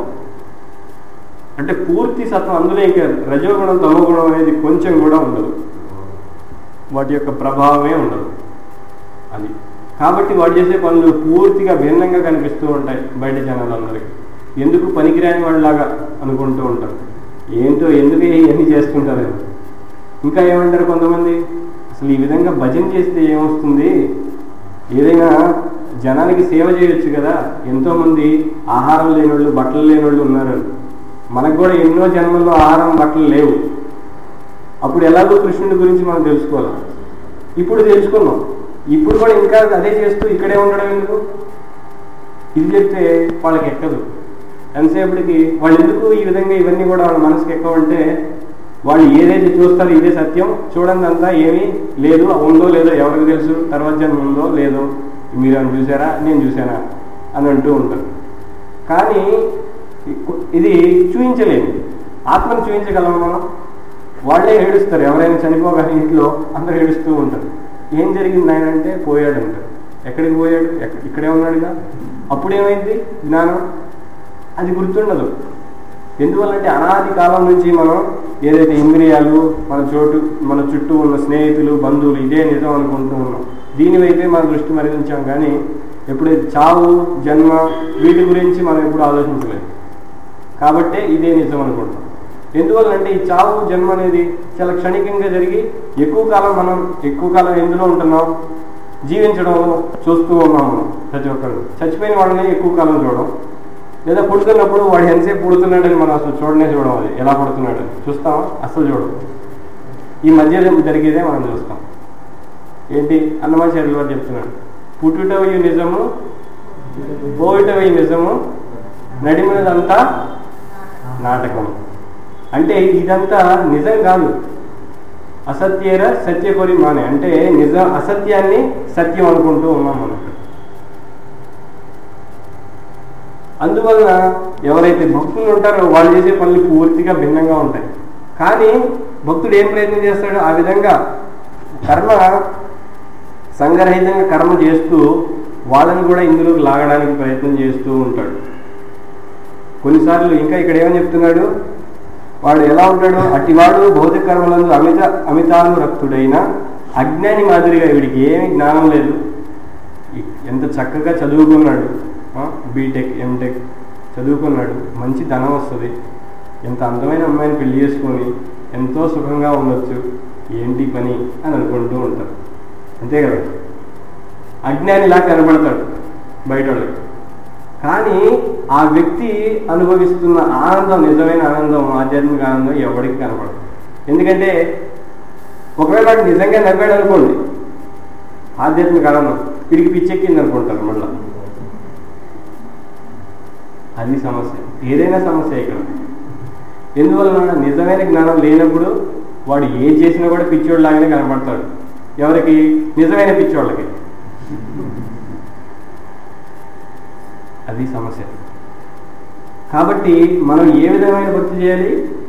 అంటే పూర్తి సత్వం అందులో ఇంకా రజోగుణం తమోగుణం అనేది కొంచెం కూడా ఉండదు వాటి యొక్క ప్రభావమే ఉండదు అది కాబట్టి వాడు చేసే పనులు పూర్తిగా భిన్నంగా కనిపిస్తూ ఉంటాయి బయట జనాలందరికీ ఎందుకు పనికిరాని వాళ్ళలాగా అనుకుంటూ ఉంటారు ఏంటో ఎందుకు ఇవన్నీ చేస్తుంటారు ఇంకా ఏమంటారు కొంతమంది అసలు ఈ విధంగా భజన చేస్తే ఏమొస్తుంది ఏదైనా జనానికి సేవ చేయొచ్చు కదా ఎంతోమంది ఆహారం లేనోళ్ళు బట్టలు లేనోళ్ళు ఉన్నారు మనకు కూడా ఎన్నో జన్మల్లో ఆహారం బట్టలు లేవు అప్పుడు ఎలాగో కృష్ణుడి గురించి మనం తెలుసుకోవాలి ఇప్పుడు తెలుసుకున్నాం ఇప్పుడు కూడా ఇంకా అదే చేస్తూ ఇక్కడే ఉండడం ఎందుకు ఇది చెప్తే వాళ్ళకి ఎక్కదు ఎంతసేపటికి వాళ్ళు ఎందుకు ఈ విధంగా ఇవన్నీ కూడా వాళ్ళ మనసుకి ఎక్కవంటే వాళ్ళు ఏదైతే చూస్తారో ఇదే సత్యం చూడండి అంతా ఏమీ లేదు ఉందో లేదో ఎవరికి తెలుసు తర్వాత జన్మ ఉందో లేదో మీరు అని చూసారా నేను చూసానా అని అంటూ ఉంటారు కానీ ఇది చూపించలేము ఆత్మను చూపించగలము మనం వాళ్ళే ఏడుస్తారు ఎవరైనా చనిపోగానే ఇంట్లో అందరూ ఏడుస్తూ ఉంటారు ఏం జరిగింది ఆయన అంటే పోయాడు అంటారు ఎక్కడికి పోయాడు ఎక్క- ఇక్కడే ఉన్నాడుగా అప్పుడేమైంది జ్ఞానం అది గుర్తుండదు ఎందువల్లంటే అనాది కాలం నుంచి మనం ఏదైతే ఇంద్రియాలు మన చోటు మన చుట్టూ ఉన్న స్నేహితులు బంధువులు ఇదే నిజం అనుకుంటూ ఉన్నాం దీని వైపే మన దృష్టి మరణించాం కానీ ఎప్పుడైతే చావు జన్మ వీటి గురించి మనం ఎప్పుడు ఆలోచించలేదు కాబట్టే ఇదే నిజం అనుకుంటాం ఎందువల్లంటే ఈ చావు జన్మ అనేది చాలా క్షణికంగా జరిగి ఎక్కువ కాలం మనం ఎక్కువ కాలం ఎందులో ఉంటున్నాం జీవించడంలో చూస్తూ ఉన్నాం మనం ప్రతి ఒక్కరు చచ్చిపోయిన వాళ్ళని ఎక్కువ కాలం చూడడం లేదా పుడుతున్నప్పుడు వాడు ఎంతసేపు పుడుతున్నాడని మనం అసలు చూడనే చూడం అది ఎలా పుడుతున్నాడు చూస్తామా అసలు చూడం ఈ మధ్య జరిగేదే మనం చూస్తాం ఏంటి అన్నమాచార్యులు వారు చెప్తున్నాడు పుట్టుటవి నిజము పోయిటవి నిజము నడిమినదంతా నాటకం అంటే ఇదంతా నిజం కాదు అసత్యేర సత్యకొరి మానే అంటే నిజం అసత్యాన్ని సత్యం అనుకుంటూ ఉన్నాం మనం అందువలన ఎవరైతే భక్తులు ఉంటారో వాళ్ళు చేసే పనులు పూర్తిగా భిన్నంగా ఉంటాయి కానీ భక్తుడు ఏం ప్రయత్నం చేస్తాడు ఆ విధంగా కర్మ సంగరహితంగా కర్మ చేస్తూ వాళ్ళని కూడా ఇందులోకి లాగడానికి ప్రయత్నం చేస్తూ ఉంటాడు కొన్నిసార్లు ఇంకా ఇక్కడ ఏమని చెప్తున్నాడు వాడు ఎలా ఉంటాడు అట్టివాడు భౌతిక కర్మలందు అమిత అమితానురక్తుడైన అజ్ఞాని మాదిరిగా వీడికి ఏమి జ్ఞానం లేదు ఎంత చక్కగా చదువుకున్నాడు బీటెక్ ఎంటెక్ చదువుకున్నాడు మంచి ధనం వస్తుంది ఎంత అందమైన అమ్మాయిని పెళ్లి చేసుకొని ఎంతో సుఖంగా ఉండొచ్చు ఏంటి పని అని అనుకుంటూ ఉంటారు అంతే కదా అజ్ఞానిలా కనబడతాడు బయట వాళ్ళకి కానీ ఆ వ్యక్తి అనుభవిస్తున్న ఆనందం నిజమైన ఆనందం ఆధ్యాత్మిక ఆనందం ఎవరికి కనపడదు ఎందుకంటే ఒకవేళ వాడు నిజంగా నవ్వాడు అనుకోండి ఆధ్యాత్మిక ఆనందం తిరిగి పిచ్చెక్కింది అనుకుంటారు మళ్ళా అది సమస్య ఏదైనా సమస్య ఇక్కడ ఎందువలన నిజమైన జ్ఞానం లేనప్పుడు వాడు ఏం చేసినా కూడా పిచ్చోడు లాగానే కనపడతాడు ఎవరికి నిజమైన పిచ్చోళ్ళకి అది సమస్య కాబట్టి మనం ఏ విధమైన భక్తి చేయాలి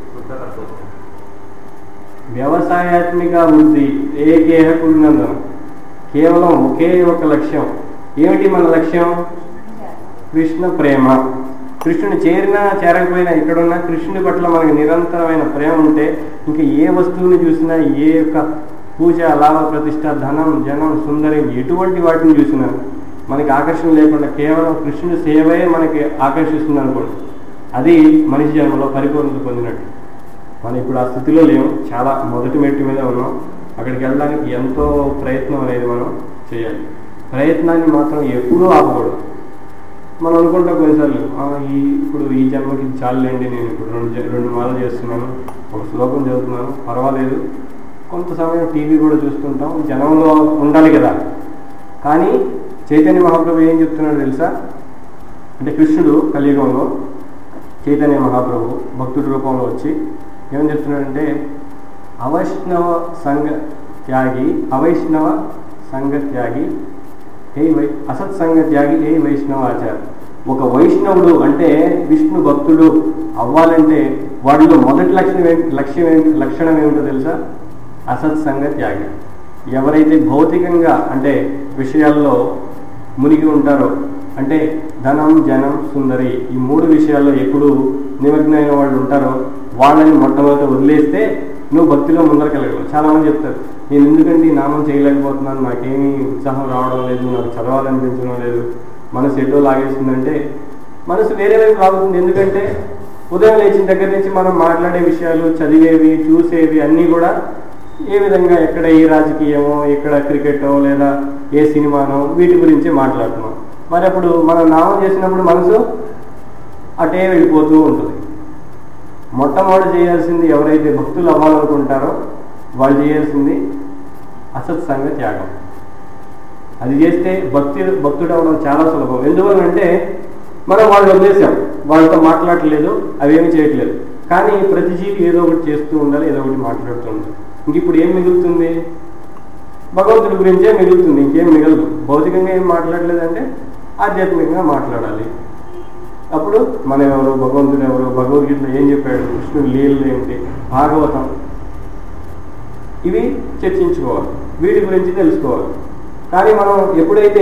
వ్యవసాయాత్మిక వృద్ధి ఏకేహ కుడినందనం కేవలం ఒకే ఒక లక్ష్యం ఏమిటి మన లక్ష్యం కృష్ణ ప్రేమ కృష్ణుని చేరినా చేరకపోయినా ఇక్కడున్న కృష్ణుని పట్ల మనకి నిరంతరమైన ప్రేమ ఉంటే ఇంకా ఏ వస్తువుని చూసినా ఏ యొక్క పూజ లాభ ప్రతిష్ట ధనం జనం సుందరం ఎటువంటి వాటిని చూసినా మనకి ఆకర్షణ లేకుండా కేవలం కృష్ణుని సేవే మనకి ఆకర్షిస్తుంది అనుకోండి అది మనిషి జన్మలో పరిపూర్ణత పొందినట్టు మనం ఇప్పుడు ఆ స్థితిలో లేము చాలా మొదటి మెట్టు మీద ఉన్నాం అక్కడికి వెళ్ళడానికి ఎంతో ప్రయత్నం అనేది మనం చేయాలి ప్రయత్నాన్ని మాత్రం ఎప్పుడూ ఆపకూడదు మనం అనుకుంటాం కొన్నిసార్లు "ఆ, ఈ ఇప్పుడు ఈ జన్మకి చాలండి నేను ఇప్పుడు రెండు జ- రెండు మాలలు చేస్తున్నాను ఒక శ్లోకం చదువుతున్నాను పర్వాలేదు కొంత సమయం టీవీ కూడా చూస్తుంటాం జనంలో ఉండాలి కదా కానీ చైతన్య మహాప్రభు ఏం చెప్తున్నాడు తెలుసా అంటే కృష్ణుడు కలియుగంలో చైతన్య మహాప్రభు భక్తుడి రూపంలో వచ్చి ఏం చెప్తున్నాడంటే అవైష్ణవ సంఘ త్యాగి అవైష్ణవ సంఘ త్యాగి హే వై అసత్సంగ త్యాగి హే వైష్ణవ ఆచార్ ఒక వైష్ణవుడు అంటే విష్ణు భక్తుడు అవ్వాలంటే వాడిలో మొదటి లక్షణం ఏంటి లక్ష్యం ఏంటి లక్షణం ఏమిటో తెలుసా అసత్సంగ త్యాగి ఎవరైతే భౌతికంగా అంటే విషయాల్లో మునిగి ఉంటారో అంటే ధనం జనం సుందరి ఈ మూడు విషయాల్లో ఎప్పుడు నిమగ్నమైన వాళ్ళు ఉంటారో వాళ్ళని మొట్టమొదటి వదిలేస్తే నువ్వు భక్తిలో ముందరకెళ్ళగలవు చాలా మంది చెప్తారు నేను ఎందుకంటే ఈ నామం చేయలేకపోతున్నాను నాకేమీ ఉత్సాహం రావడం లేదు నాకు చదవాలనిపించడం లేదు మనసు ఎటో లాగేస్తుందంటే మనసు వేరే వైపు లాగుతుంది ఎందుకంటే ఉదయం లేచిన దగ్గర నుంచి మనం మాట్లాడే విషయాలు చదివేవి చూసేవి అన్నీ కూడా ఏ విధంగా ఎక్కడ ఏ రాజకీయమో ఎక్కడ క్రికెటో లేదా ఏ సినిమానో వీటి గురించి మాట్లాడుతున్నాం మరి అప్పుడు మనం నామం చేసినప్పుడు మనసు అటే వెళ్ళిపోతూ ఉంటుంది మొట్టమొదటి చేయాల్సింది ఎవరైతే భక్తులు అవ్వాలనుకుంటారో వాళ్ళు చేయాల్సింది అసత్సంగ త్యాగం అది చేస్తే భక్తి భక్తుడు అవడం చాలా సులభం ఎందువల్లంటే మనం వాళ్ళు వదిలేసాం వాళ్ళతో మాట్లాడలేదు అవేమీ చేయట్లేదు కానీ ప్రతి జీవి ఏదో ఒకటి చేస్తూ ఉండాలి ఏదో ఒకటి మాట్లాడుతూ ఉండాలి ఇంక ఇప్పుడు ఏం మిగులుతుంది భగవంతుడి గురించే మిగులుతుంది ఇంకేం మిగలదు భౌతికంగా ఏం మాట్లాడలేదంటే ఆధ్యాత్మికంగా మాట్లాడాలి అప్పుడు మనం ఎవరు భగవంతుడు ఎవరు భగవద్గీతలో ఏం చెప్పాడు కృష్ణుడు లీలలు ఏమిటి భాగవతం ఇవి చర్చించుకోవాలి వీటి గురించి తెలుసుకోవాలి కానీ మనం ఎప్పుడైతే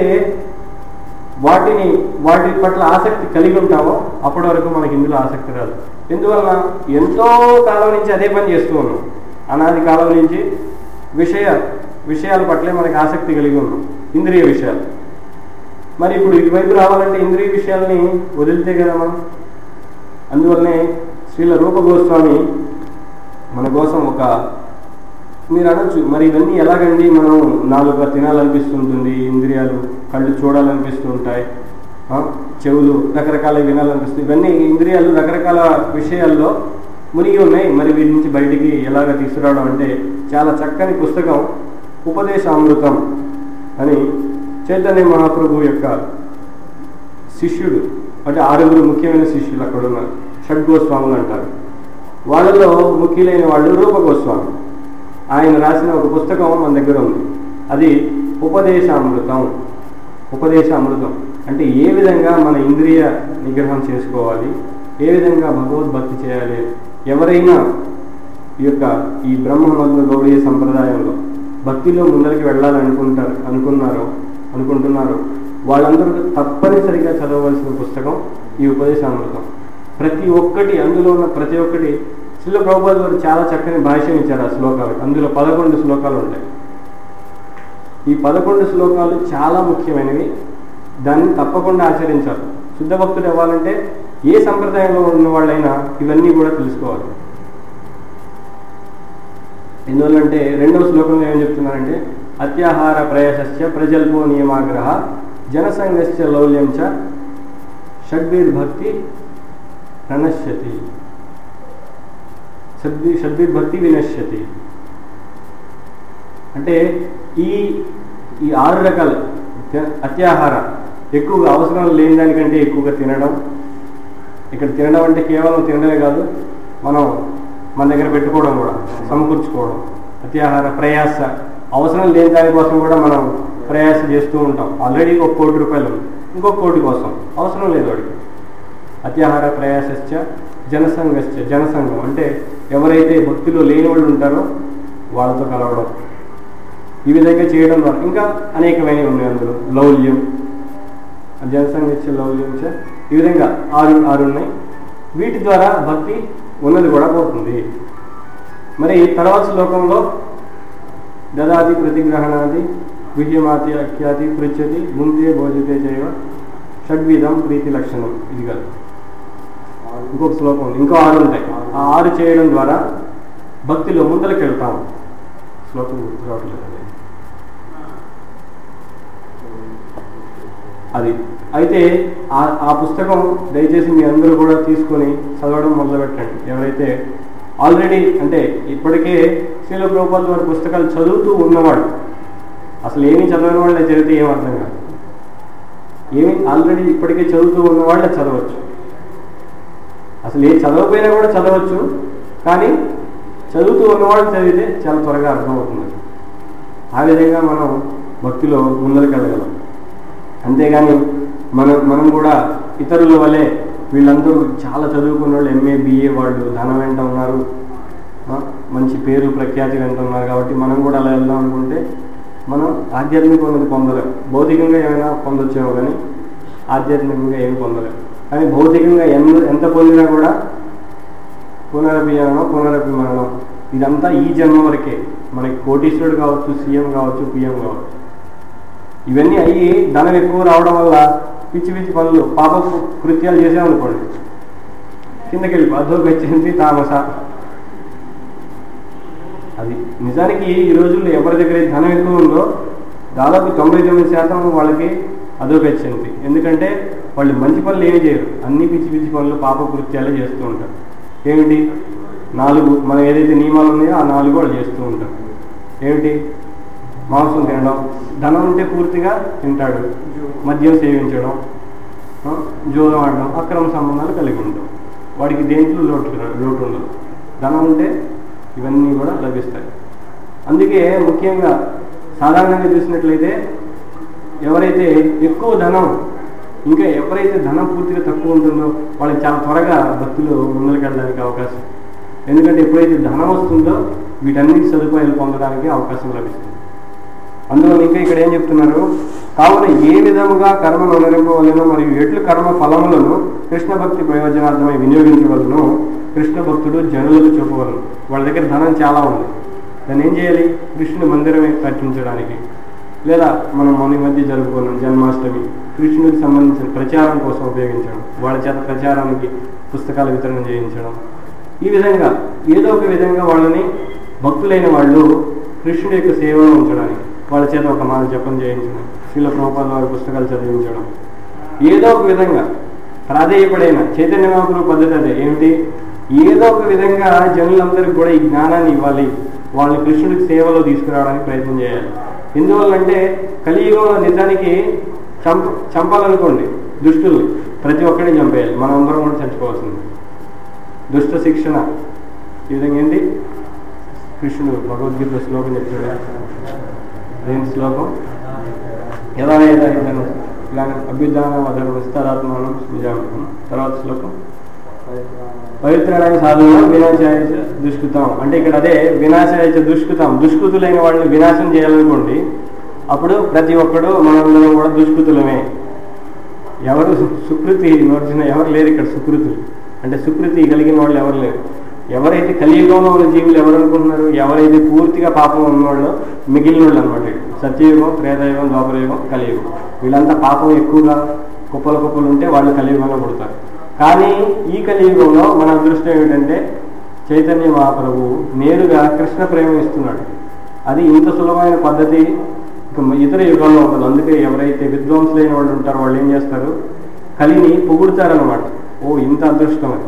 వాటిని వాటి పట్ల ఆసక్తి కలిగి ఉంటామో అప్పటి వరకు మనకి ఇందులో ఆసక్తి రాదు ఎందువల్ల ఎంతో కాలం నుంచి అదే పని చేస్తూ ఉన్నాం అనాది కాలం నుంచి విషయ విషయాల పట్లే మనకి ఆసక్తి కలిగి ఉన్నాం ఇంద్రియ విషయాలు మరి ఇప్పుడు ఇటువైపు రావాలంటే ఇంద్రియ విషయాల్ని వదిలితే కదా మనం అందువల్లనే శ్రీల రూప గోస్వామి మన కోసం ఒక మీరు అనొచ్చు మరి ఇవన్నీ ఎలాగండి మనం నాలుగుగా తినాలనిపిస్తుంటుంది ఇంద్రియాలు కళ్ళు చూడాలనిపిస్తూ ఉంటాయి ఆ, చెవులు రకరకాల వినాలనిపిస్తుంది ఇవన్నీ ఇంద్రియాలు రకరకాల విషయాల్లో మునిగి ఉన్నాయి మరి వీటి నుంచి బయటికి ఎలాగ తీసుకురావడం అంటే చాలా చక్కని పుస్తకం ఉపదేశామృతం అని చైతన్య మహాప్రభు యొక్క శిష్యుడు అంటే ఆరుగురు ముఖ్యమైన శిష్యులు అక్కడ ఉన్నారు షడ్గోస్వాములు అంటారు వాళ్ళలో ముఖ్యులైన వాళ్ళు రూప గోస్వామి ఆయన రాసిన ఒక పుస్తకం మన దగ్గర ఉంది అది ఉపదేశామృతం ఉపదేశామృతం అంటే ఏ విధంగా మన ఇంద్రియ నిగ్రహం చేసుకోవాలి ఏ విధంగా భగవద్భక్తి చేయాలి ఎవరైనా ఈ యొక్క ఈ బ్రహ్మమగ్న గౌడీయ సంప్రదాయంలో భక్తిలో ముందరికి వెళ్ళాలనుకుంటారు అనుకున్నారో అనుకుంటున్నారో వాళ్ళందరూ తప్పనిసరిగా చదవవలసిన పుస్తకం ఈ ఉపదేశామృతం ప్రతి ఒక్కటి అందులో ఉన్న ప్రతి ఒక్కటి శిల ప్రభుపాద్ వారు చాలా చక్కని భాష్యం ఇచ్చారు ఆ శ్లోకాలకు అందులో పదకొండు శ్లోకాలు ఉంటాయి ఈ పదకొండు శ్లోకాలు చాలా ముఖ్యమైనవి దాన్ని తప్పకుండా ఆచరించాలి శుద్ధ భక్తుడు అవ్వాలంటే ఏ సంప్రదాయంలో ఉన్న వాళ్ళైనా ఇవన్నీ కూడా తెలుసుకోవాలి ఎందువల్లంటే రెండవ శ్లోకంలో ఏం చెప్తున్నారంటే అత్యాహార ప్రయాసస్య ప్రజల్పో నియమాగ్రహ జనసంఘస్య లౌల్యం చ షడ్భిర్భక్తి ప్రణశ్యతి షడ్భి షడ్భిర్భక్తి వినశ్యతి అంటే ఈ ఈ ఆరు రకాల త- అత్యాహార ఎక్కువగా అవసరం లేని దానికంటే ఎక్కువగా తినడం ఇక్కడ తినడం అంటే కేవలం తినడమే కాదు మనం మన దగ్గర పెట్టుకోవడం కూడా సమకూర్చుకోవడం అత్యాహార ప్రయాస అవసరం లేని దానికోసం కూడా మనం ప్రయాస చేస్తూ ఉంటాం ఆల్రెడీ ఒక కోటి రూపాయలు ఉంది. ఇంకొక కోటి కోసం అవసరం లేదు వాడికి అత్యాహార ప్రయాసశ్చ జనసంఘశ్చ జనసంఘం అంటే ఎవరైతే భక్తిలో లేని వాళ్ళు ఉంటారో వాళ్ళతో కలవడం ఈ విధంగా చేయడం ద్వారా ఇంకా అనేకమైనవి ఉన్నాయి అందులో లౌల్యం జనసంఘ లౌల్యం చ ఈ విధంగా ఆరు ఆరు ఉన్నాయి వీటి ద్వారా భక్తి ఉన్నది కూడా పోతుంది మరి తర్వాత శ్లోకంలో దదాది ప్రతిగ్రహణాది విహ్యమాతి అఖ్యాతి పృచ్చతి ముందే భోజతే చేయవ షడ్విధం ప్రీతి లక్షణం ఇది కాదు ఇంకొక శ్లోకం ఉంది ఇంకో ఆరు ఉంటాయి ఆ ఆరు చేయడం ద్వారా భక్తిలో ముందరికి వెళ్తాం శ్లోకం గుర్తు రావట్లేదు అదే. అది అయితే ఆ ఆ పుస్తకం దయచేసి మీ అందరూ కూడా తీసుకొని చదవడం మొదలుపెట్టండి ఎవరైతే ఆల్రెడీ అంటే ఇప్పటికే శీల ప్రభుపాద వారి పుస్తకాలు చదువుతూ ఉన్నవాడు అసలు ఏమీ చదవని వాళ్ళ చదివితే ఏం అర్థం కాదు ఏమి ఆల్రెడీ ఇప్పటికే చదువుతూ ఉన్న వాళ్ళే చదవచ్చు అసలు ఏ చదవకపోయినా కూడా చదవచ్చు కానీ చదువుతూ ఉన్నవాళ్ళు చదివితే చాలా త్వరగా అర్థమవుతుంది ఆ విధంగా మనం భక్తిలో ముందరకెళ్ళగలం అంతేగాని మనం మనం కూడా ఇతరుల వలె వీళ్ళందరూ చాలా చదువుకున్న వాళ్ళు ఎంఏ బిఏ వాళ్ళు ధనం వెంట ఉన్నారు ఆ, మంచి పేరు ప్రఖ్యాతి వెంట ఉన్నారు కాబట్టి మనం కూడా అలా వెళ్దాం అనుకుంటే మనం ఆధ్యాత్మిక ఉన్నది పొందలేం భౌతికంగా ఏమైనా పొందొచ్చేమో కానీ ఆధ్యాత్మికంగా ఏమి పొందలేం కానీ భౌతికంగా ఎంత ఎంత పొందినా కూడా పునరపి జననం పునరపి మరణం ఇదంతా ఈ జన్మ వరకే మనకి కోటీశ్వరుడు కావచ్చు సీఎం కావచ్చు పిఎం కావచ్చు ఇవన్నీ అయ్యి ధనం ఎక్కువ రావడం వల్ల పిచ్చి పిచ్చి పనులు పాప కృత్యాలు చేసామనుకోండి కిందకి వెళ్ళి అధోగచ్చింది తామస అది నిజానికి ఈ రోజుల్లో ఎవరి దగ్గర అయితే ధనం ఎక్కువ ఉందో దాదాపు తొంభై తొమ్మిది శాతం వాళ్ళకి అధోగచ్చింది ఎందుకంటే వాళ్ళు మంచి పనులు ఏమి చేయరు అన్ని పిచ్చి పిచ్చి పనులు పాప కృత్యాలే చేస్తూ ఉంటారు ఏమిటి నాలుగు మనం ఏదైతే నియమాలు ఉన్నాయో ఆ నాలుగు వాళ్ళు చేస్తూ ఉంటారు ఏమిటి మాంసం తినడం ధనం ఉంటే పూర్తిగా తింటాడు మద్యం సేవించడం ఆ, జూదం ఆడడం అక్రమ సంబంధాలు కలిగి ఉండడం వాడికి దేంట్లో లోటు లోటు ఉండదు ధనం ఉంటే ఇవన్నీ కూడా లభిస్తాయి అందుకే ముఖ్యంగా సాధారణంగా చూసినట్లయితే ఎవరైతే ఎక్కువ ధనం ఇంకా ఎవరైతే ధనం పూర్తిగా తక్కువ ఉంటుందో వాళ్ళకి చాలా త్వరగా భక్తులు ముందరికెళ్ళడానికి అవకాశం ఎందుకంటే ఎప్పుడైతే ధనం వస్తుందో వీటన్నిటి సదుపాయాలు పొందడానికి అవకాశం లభిస్తుంది అందువల్ల ఇంకా ఇక్కడ ఏం చెప్తున్నారు కావున ఏ విధముగా కర్మను అనురింపవలను మరియు ఎట్లు కర్మ ఫలములను కృష్ణ భక్తి ప్రయోజనార్థమై వినియోగించవలను కృష్ణ భక్తుడు జనులకు చెప్పవలను వాళ్ళ దగ్గర ధనం చాలా ఉంది దాన్ని ఏం చేయాలి కృష్ణుని మందిరమే కట్టించడానికి లేదా మనం మొన్న ఈ మధ్య జరుపుకున్నాం జన్మాష్టమి కృష్ణుడికి సంబంధించిన ప్రచారం కోసం ఉపయోగించడం వాళ్ళ చేత ప్రచారానికి పుస్తకాల వితరణ చేయించడం ఈ విధంగా ఏదో ఒక విధంగా వాళ్ళని భక్తులైన వాళ్ళు కృష్ణుడి యొక్క సేవలో ఉంచడానికి వాళ్ళ చేత ఒక మాట జపం చేయించడం శీల ప్రభుపాద వారి పుస్తకాలు చదివించడం ఏదో ఒక విధంగా ప్రాధేయపడైన చైతన్య మహాపురు పద్ధతి అదే ఏమిటి ఏదో ఒక విధంగా జనులందరికీ కూడా ఈ జ్ఞానాన్ని ఇవ్వాలి వాళ్ళని కృష్ణుడికి సేవలో తీసుకురావడానికి ప్రయత్నం చేయాలి ఎందువల్లంటే కలియుగంలో నిజానికి చంప చంపాలనుకోండి దుష్టుల్ని ప్రతి ఒక్కరిని చంపేయాలి మనం అందరం కూడా చచ్చిపోవాల్సింది దుష్ట శిక్షణ ఈ విధంగా ఏంటి కృష్ణుడు భగవద్గీత శ్లోకం చెప్తాడు దేని శ్లోకం యదా యదా ఇదను ఇలా అభ్యుద్ధానం అధర్మ విస్తారాత్మానం నిజామం తర్వాత శ్లోకం పవిత్రానికి సాధువు వినాశాయ చ దుష్కృతం అంటే ఇక్కడ అదే వినాశాయ చ దుష్కృతం దుష్కృతులైన వాళ్ళని వినాశం చేయాలనుకోండి అప్పుడు ప్రతి ఒక్కడు మనందరం కూడా దుష్కృతులమే ఎవరు సు- సుకృతి నోర్చిన ఎవరు లేరు ఇక్కడ సుకృతులు అంటే సుకృతి కలిగిన వాళ్ళు ఎవరు లేరు ఎవరైతే కలియుగంలో ఉన్న జీవులు ఎవరు అనుకుంటున్నారు ఎవరైతే పూర్తిగా పాపం ఉన్నవాళ్ళు మిగిలిన వాళ్ళు అనమాట సత్యయుగం త్రేతాయుగం ద్వాపరయుగం కలియుగం వీళ్ళంతా పాపం ఎక్కువగా కుప్పలు కుప్పలు ఉంటే వాళ్ళు కలియుగంలో పుడతారు కానీ ఈ కలియుగంలో మన అదృష్టం ఏమిటంటే చైతన్య మహాప్రభు నేరుగా కృష్ణ ప్రేమ ఇస్తున్నాడు అది ఇంత సులభమైన పద్ధతి ఇక ఇతర యుగాల్లో ఉండదు అందుకే ఎవరైతే విద్వాంసులైన వాళ్ళు ఉంటారో వాళ్ళు ఏం చేస్తారు కలిని పొగుడుతారనమాట ఓ ఇంత అదృష్టం అని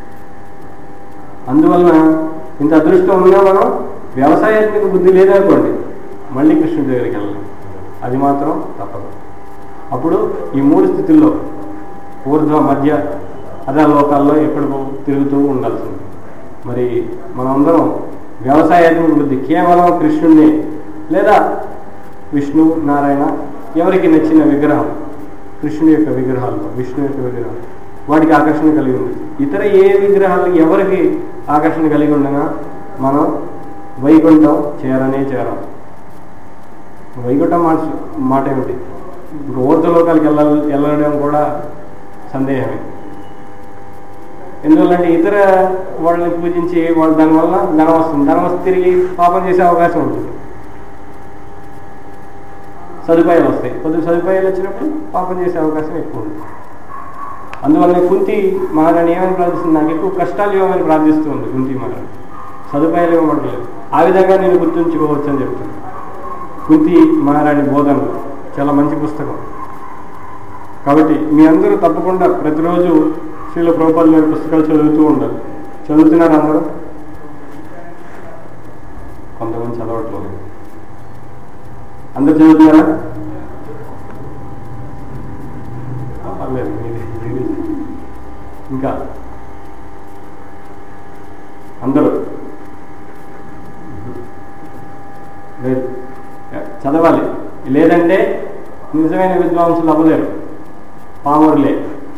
అందువలన ఇంత అదృష్టం ఉన్నా మనం వ్యవసాయాత్మక బుద్ధి లేదనుకోండి మళ్ళీ కృష్ణుడి దగ్గరికి వెళ్ళాలి అది మాత్రం తప్పదు అప్పుడు ఈ మూడు స్థితుల్లో ఊర్ధ్వ మధ్య అదే లోకాల్లో ఎక్కడికో తిరుగుతూ ఉండాల్సింది మరి మనందరం వ్యవసాయాత్మక బుద్ధి కేవలం కృష్ణుడిని లేదా విష్ణు నారాయణ ఎవరికి నచ్చిన విగ్రహం కృష్ణుని యొక్క విగ్రహాలు విష్ణు యొక్క విగ్రహం వాటికి ఆకర్షణ కలిగి ఉంది ఇతర ఏ విగ్రహాలు ఎవరికి ఆకర్షణ కలిగి ఉండగా మనం వైకుంఠం చేరనే చేరాలి వైకుంఠం మాట మాట ఏమిటి ఇప్పుడు ఊర్ధలోకాలకు వెళ్ళాలి వెళ్ళడం కూడా సందేహమే ఎందువల్లంటే ఇతర వాళ్ళని పూజించి వాళ్ళు దానివల్ల ధనం వస్తుంది ధనం వస్తే తిరిగి పాపం చేసే అవకాశం ఉంటుంది సదుపాయాలు వస్తాయి కొద్దిగా సదుపాయాలు వచ్చినప్పుడు పాపం చేసే అవకాశం ఎక్కువ ఉంది అందువల్ల కుంతి మహారాణి ఏమని ప్రార్థిస్తుంది నాకు ఎక్కువ కష్టాలు ఇవ్వమని ప్రార్థిస్తుంది కుంతి మహారాణి సదుపాయాలు ఇవ్వబడలేదు ఆ విధంగా నేను గుర్తుంచుకోవచ్చు అని చెప్తాను కుంతి మహారాణి బోధనలు చాలా మంచి పుస్తకం కాబట్టి మీ అందరూ తప్పకుండా ప్రతిరోజు శ్రీల ప్రభుపాదుల గారి పుస్తకాలు చదువుతూ ఉండాలి చదువుతున్నారు అందరూ కొంతమంది చదవట్లేదు అందరు చదువుతున్నారా ఆ, పర్లేదు మీది మీది. ఇంకా అందరూ లేదు చదవాలి లేదంటే నిజమైన విద్వాంసులు అవ్వలేరు పామరులే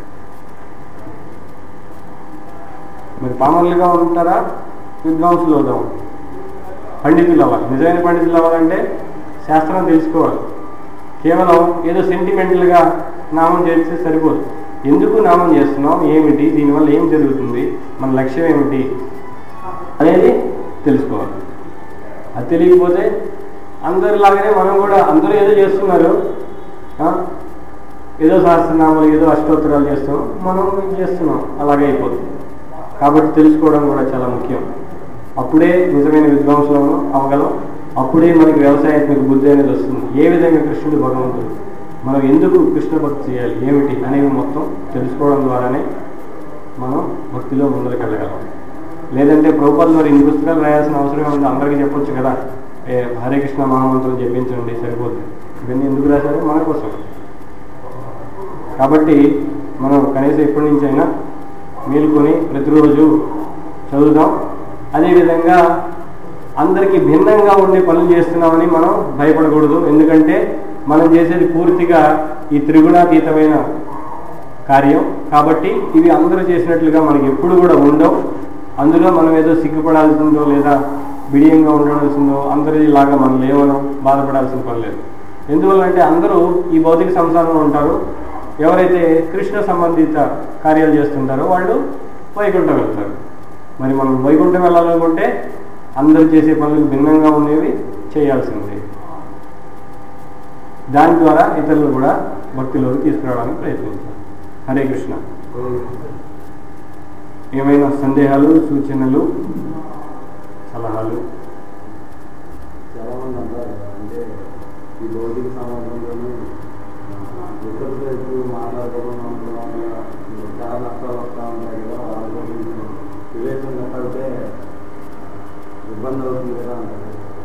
మరి పామరులుగా ఉంటారా విద్వాంసులు అవుతాం పండితులు అవ్వాలి నిజమైన పండితులు అవ్వాలంటే శాస్త్రం తెలుసుకోవాలి కేవలం ఏదో సెంటిమెంటల్గా నామం చేస్తే సరిపోదు ఎందుకు నామం చేస్తున్నాం ఏమిటి దీనివల్ల ఏం జరుగుతుంది మన లక్ష్యం ఏమిటి అనేది తెలుసుకోవాలి అది తెలియకపోతే అందరిలాగానే మనం కూడా అందరూ ఏదో చేస్తున్నారు ఆ? ఏదో సహస్రనామాలు ఏదో అష్టోత్తరాలు చేస్తున్నాం మనం ఇది చేస్తున్నాం అలాగే అయిపోతుంది కాబట్టి తెలుసుకోవడం కూడా చాలా ముఖ్యం అప్పుడే నిజమైన విద్వాంసులను అవగలం అప్పుడే మనకి వ్యవసాయాత్మక బుద్ధి అనేది వస్తుంది ఏ విధంగా కృష్ణుడు భగవంతుడు మనం ఎందుకు కృష్ణ భక్తి చేయాలి ఏమిటి అనేవి మొత్తం తెలుసుకోవడం ద్వారానే మనం భక్తిలో ముందరికి వెళ్ళగలం లేదంటే ప్రభుపాదులు మరి ఇన్ని పుస్తకాలు రాయాల్సిన అవసరం ఉంది అందరికీ చెప్పొచ్చు కదా ఏ హరే కృష్ణ మహామంత్రం చెప్పించండి సరిపోతుంది ఇవన్నీ ఎందుకు రాశారు మన కోసం కాబట్టి మనం కనీసం ఎప్పటి నుంచి అయినా మేలుకొని ప్రతిరోజు చదువుదాం అదేవిధంగా అందరికీ భిన్నంగా ఉండే పనులు చేస్తున్నామని మనం భయపడకూడదు ఎందుకంటే మనం చేసేది పూర్తిగా ఈ త్రిగుణాతీతమైన కార్యం కాబట్టి ఇవి అందరూ చేసినట్లుగా మనకి ఎప్పుడు కూడా ఉండవు అందులో మనం ఏదో సిగ్గుపడాల్సిందో లేదా బిడియంగా ఉండవలసిందో అందరిలాగా మనం లేవడం బాధపడాల్సిన పని లేదు ఎందువల్లంటే అందరూ ఈ భౌతిక సంసారంలో ఉంటారు ఎవరైతే కృష్ణ సంబంధిత కార్యాలు చేస్తుంటారో వాళ్ళు వైకుంఠం వెళ్తారు మరి మనం వైకుంఠం వెళ్ళాలనుకుంటే అందరూ చేసే పనులకు భిన్నంగా ఉండేవి చేయాల్సిందే దాని ద్వారా ఇతరులు కూడా భక్తిలోకి తీసుకురావడానికి ప్రయత్నించాలి హరే కృష్ణ ఏమైనా సందేహాలు సూచనలు సలహాలు చాలా మంది అంటారు అంటే ఈ భౌతిక సమాజంలోనే ఇతరులతో ఎక్కువ మాట్లాడుకోవడం ఉండడం వల్ల చాలా నష్టాలు వస్తూ ఉంటాయి కదా వాళ్ళ గురించి వివేచన కట్టాలంటే ఇబ్బంది అవుతుంది కదా అంటారు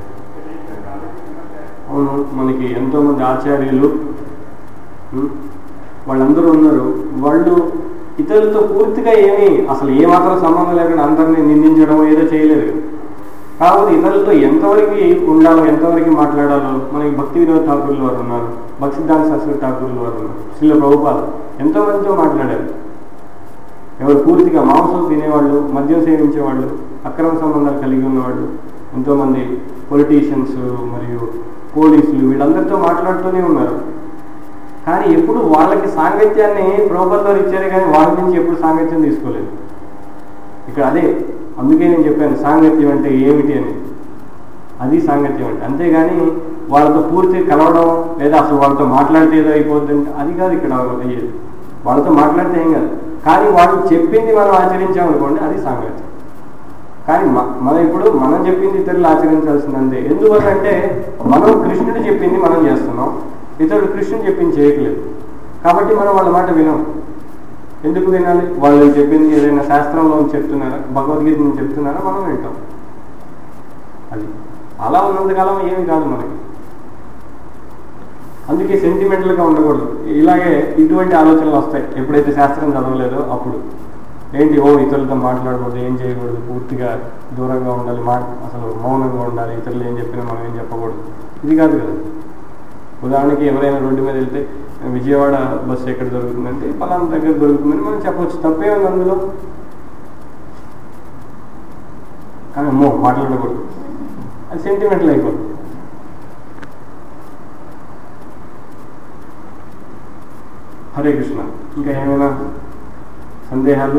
అవును మనకి ఎంతో మంది ఆచార్యులు ఉం, వాళ్ళందరూ ఉన్నారు వాళ్ళు ఇతరులతో పూర్తిగా ఏమీ అసలు ఏమాత్రం సంబంధం లేకుండా అందరినీ నిందించడం ఏదో చేయలేదు కాకపోతే ఇతరులతో ఎంతవరకు ఉండాలో ఎంతవరకు మాట్లాడాలో మనకి భక్తి వినోద్ ఠాకూర్లు వారు ఉన్నారు భక్తి సిద్ధాంత శాస్త్రి ఠాకూర్లు వారు ఉన్నారు శ్రీల ప్రభుపాల్ ఎంతో మందితో మాట్లాడారు ఎవరు పూర్తిగా మాంసం తినేవాళ్ళు మద్యం సేవించేవాళ్ళు అక్రమ సంబంధాలు కలిగి ఉన్నవాళ్ళు ఎంతోమంది పొలిటీషియన్స్ మరియు పోలీసులు వీళ్ళందరితో మాట్లాడుతూనే ఉన్నారు కానీ ఎప్పుడు వాళ్ళకి సాంగత్యాన్ని ప్రభుత్వంలో ఇచ్చారే కానీ వాళ్ళ నుంచి ఎప్పుడు సాంగత్యం తీసుకోలేదు ఇక్కడ అదే అందుకే నేను చెప్పాను సాంగత్యం అంటే ఏమిటి అని అది సాంగత్యం అంటే అంతేగాని వాళ్ళతో పూర్తిగా కలవడం లేదా అసలు వాళ్ళతో మాట్లాడితే ఏదో అయిపోద్ది అంటే అది కాదు ఇక్కడ అయ్యేది వాళ్ళతో మాట్లాడితే ఏం కాదు కానీ వాళ్ళు చెప్పింది మనం ఆచరించామనుకోండి అది సాంగత్యం కానీ మ- మనం ఇప్పుడు మనం చెప్పింది ఇతరులు ఆచరించాల్సిందంతే ఎందువల్లంటే మనం కృష్ణుడు చెప్పింది మనం చేస్తున్నాం ఇతరులు కృష్ణుడు చెప్పింది చేయట్లేదు కాబట్టి మనం వాళ్ళ మాట వినం ఎందుకు వినాలి వాళ్ళు చెప్పింది ఏదైనా శాస్త్రంలో చెప్తున్నారా భగవద్గీత నుంచి చెప్తున్నారా మనం వింటాం అది అలా ఉన్నంతకాలం ఏమి కాదు మనకి అందుకే సెంటిమెంటల్గా ఉండకూడదు ఇలాగే ఇటువంటి ఆలోచనలు వస్తాయి ఎప్పుడైతే శాస్త్రం చదవలేదో అప్పుడు ఏంటి ఓ ఇతరులతో మాట్లాడకూడదు ఏం చేయకూడదు పూర్తిగా దూరంగా ఉండాలి మా అసలు మౌనంగా ఉండాలి ఇతరులు ఏం చెప్పినా మనం ఏం చెప్పకూడదు ఇది కాదు కదా ఉదాహరణకి ఎవరైనా రోడ్డు మీద వెళ్తే విజయవాడ బస్సు ఎక్కడ దొరుకుతుందంటే పలానా దగ్గర దొరుకుతుందని మనం చెప్పొచ్చు తప్పే ఉంది అందులో కానీ అమ్మో మాట్లాడకూడదు అది సెంటిమెంటల్ అయిపోతుంది హరే కృష్ణ ఇంకా ఏమైనా సందేహాలు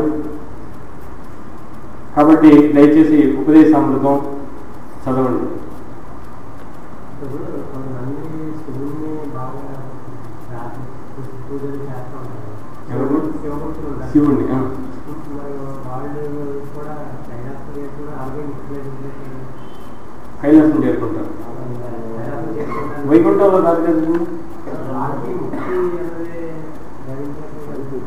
కాబట్టి దయచేసి ఉపదేశామృతం చదవండి ఇప్పుడు కొంతమంది శివుడిని బాగా రాత్రి పూజలు చేస్తూ ఉంటారు ఎవరు? శివభక్తులు ఉంటారు. శివుడిని ఆ. మరి వాళ్ళు కూడా కైలాసపతి కూడా అలాగే ముఖ్యమైన కైలాసం చేరుకుంటారు కైలాసం చేసుకుంటారు. వైకుంఠంలో కాదు కదా వాళ్ళకి ముక్తి అనేది లభించకపోతే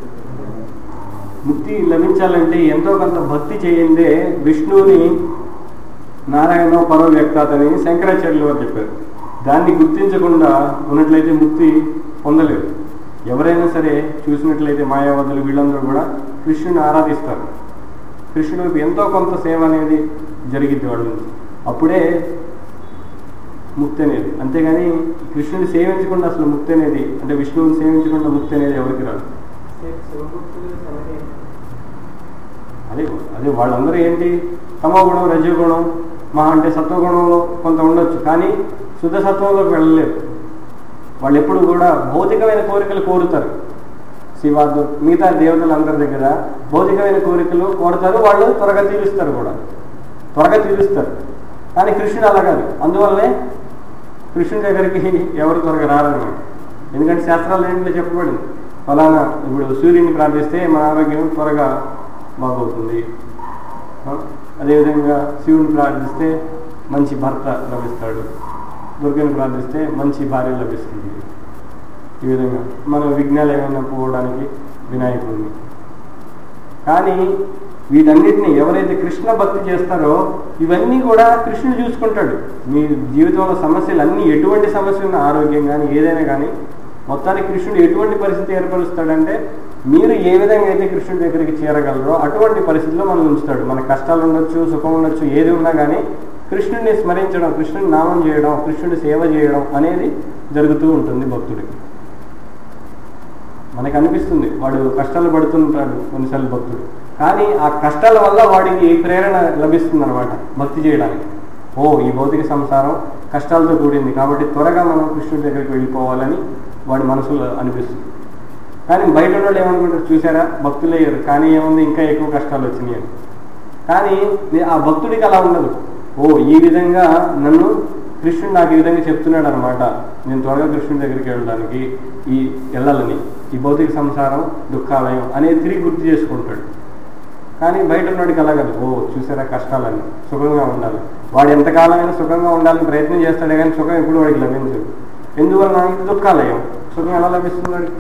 ముక్తి లభించాలంటే ఎంతో కొంత భక్తి చేయందే విష్ణువుని నారాయణ పరో వ్యక్తాత్ అని శంకరాచార్యులు వారు చెప్పారు దాన్ని గుర్తించకుండా ఉన్నట్లయితే ముక్తి పొందలేరు ఎవరైనా సరే చూసినట్లయితే మాయావదులు వీళ్ళందరూ కూడా కృష్ణుని ఆరాధిస్తారు కృష్ణుడి వైపు ఎంతో కొంత సేవ అనేది జరిగింది వాళ్ళ నుంచి అప్పుడే ముక్తి అనేది అంతేగాని కృష్ణుని సేవించకుండా అసలు ముక్తి అనేది అంటే విష్ణువుని సేవించకుండా ముక్తి అనేది ఎవరికి రాదు అదే అదే వాళ్ళందరూ ఏంటి తమో గుణం రజోగుణం మహా అంటే సత్వగుణంలో కొంత ఉండొచ్చు కానీ శుద్ధ సత్వంలోకి వెళ్ళలేరు వాళ్ళు ఎప్పుడు కూడా భౌతికమైన కోరికలు కోరుతారు శివ దుర్- మిగతా దేవతలందరి దగ్గర భౌతికమైన కోరికలు కోరుతారు వాళ్ళు త్వరగా తీరుస్తారు కూడా త్వరగా తీరుస్తారు కానీ కృష్ణుడు అలా కాదు అందువల్లనే కృష్ణుడి దగ్గరికి ఎవరు త్వరగా రారన్నమాట ఎందుకంటే శాస్త్రాలు ఏంటంటే చెప్పబడింది ఫలానా ఇప్పుడు సూర్యుని ప్రార్థిస్తే మన ఆరోగ్యం త్వరగా బాగవుతుంది ఆ? అదేవిధంగా శివుని ప్రార్థిస్తే మంచి భర్త లభిస్తాడు దుర్గని ప్రార్థిస్తే మంచి భార్య లభిస్తుంది ఈ విధంగా మన విఘ్నాలు ఏమైనా పోవడానికి వినాయకుడిని కానీ వీటన్నిటిని ఎవరైతే కృష్ణ భక్తి చేస్తారో ఇవన్నీ కూడా కృష్ణుడు చూసుకుంటాడు మీ జీవితంలో సమస్యలు అన్నీ ఎటువంటి సమస్య ఉన్న ఆరోగ్యం కానీ ఏదైనా కానీ మొత్తానికి కృష్ణుడు ఎటువంటి పరిస్థితి ఏర్పరుస్తాడంటే మీరు ఏ విధంగా అయితే కృష్ణుడి దగ్గరికి చేరగలరో అటువంటి పరిస్థితిలో మనం ఉంచుతాడు మన కష్టాలు ఉండొచ్చు సుఖం ఉండొచ్చు ఏది ఉన్నా కానీ కృష్ణుడిని స్మరించడం కృష్ణుని నామం చేయడం కృష్ణుడి సేవ చేయడం అనేది జరుగుతూ ఉంటుంది భక్తుడికి మనకు అనిపిస్తుంది వాడు కష్టాలు పడుతుంటాడు కొన్నిసార్లు భక్తుడు కానీ ఆ కష్టాల వల్ల వాడికి ప్రేరణ లభిస్తుంది అనమాట భక్తి చేయడానికి ఓ ఈ భౌతిక సంసారం కష్టాలతో కూడింది కాబట్టి త్వరగా మనం కృష్ణుడి దగ్గరికి వెళ్ళిపోవాలని వాడి మనసులో అనిపిస్తుంది కానీ బయట వాళ్ళు ఏమనుకుంటారు చూసారా భక్తులు అయ్యారు కానీ ఏముంది ఇంకా ఎక్కువ కష్టాలు వచ్చినాయి అని కానీ నే- ఆ భక్తుడికి అలా ఉండదు ఓ ఈ విధంగా నన్ను కృష్ణుడు నాకు ఈ విధంగా చెప్తున్నాడు అనమాట నేను త్వరగా కృష్ణుడి దగ్గరికి వెళ్ళడానికి ఈ వెళ్ళాలని ఈ భౌతిక సంసారం దుఃఖాలయం అనేది తిరిగి గుర్తు చేసుకుంటాడు కానీ బయట ఉన్నవాడికి అలా కాదు ఓ చూసారా కష్టాలని సుఖంగా ఉండాలి వాడు ఎంతకాలమైనా సుఖంగా ఉండాలని ప్రయత్నం చేస్తాడే కానీ సుఖం ఎప్పుడు వాడికి లభించదు ఎందువలన ఇది దుఃఖాలయం సుఖం ఎలా లభిస్తుంది వాడికి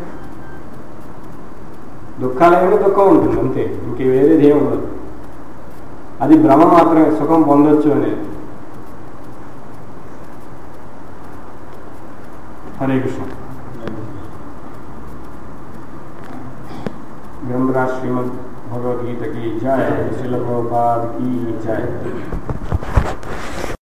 దుఃఖాలయమే దుఃఖం ఉంటుంది అంతే ఇంక వేరేది ఏమి ఉండదు అది భ్రమ మాత్రమే సుఖం పొందొచ్చు అనేది హరే కృష్ణ ग्रंथराज श्रीमद भगवद गीता की जय शिल प्रभुपाद की जय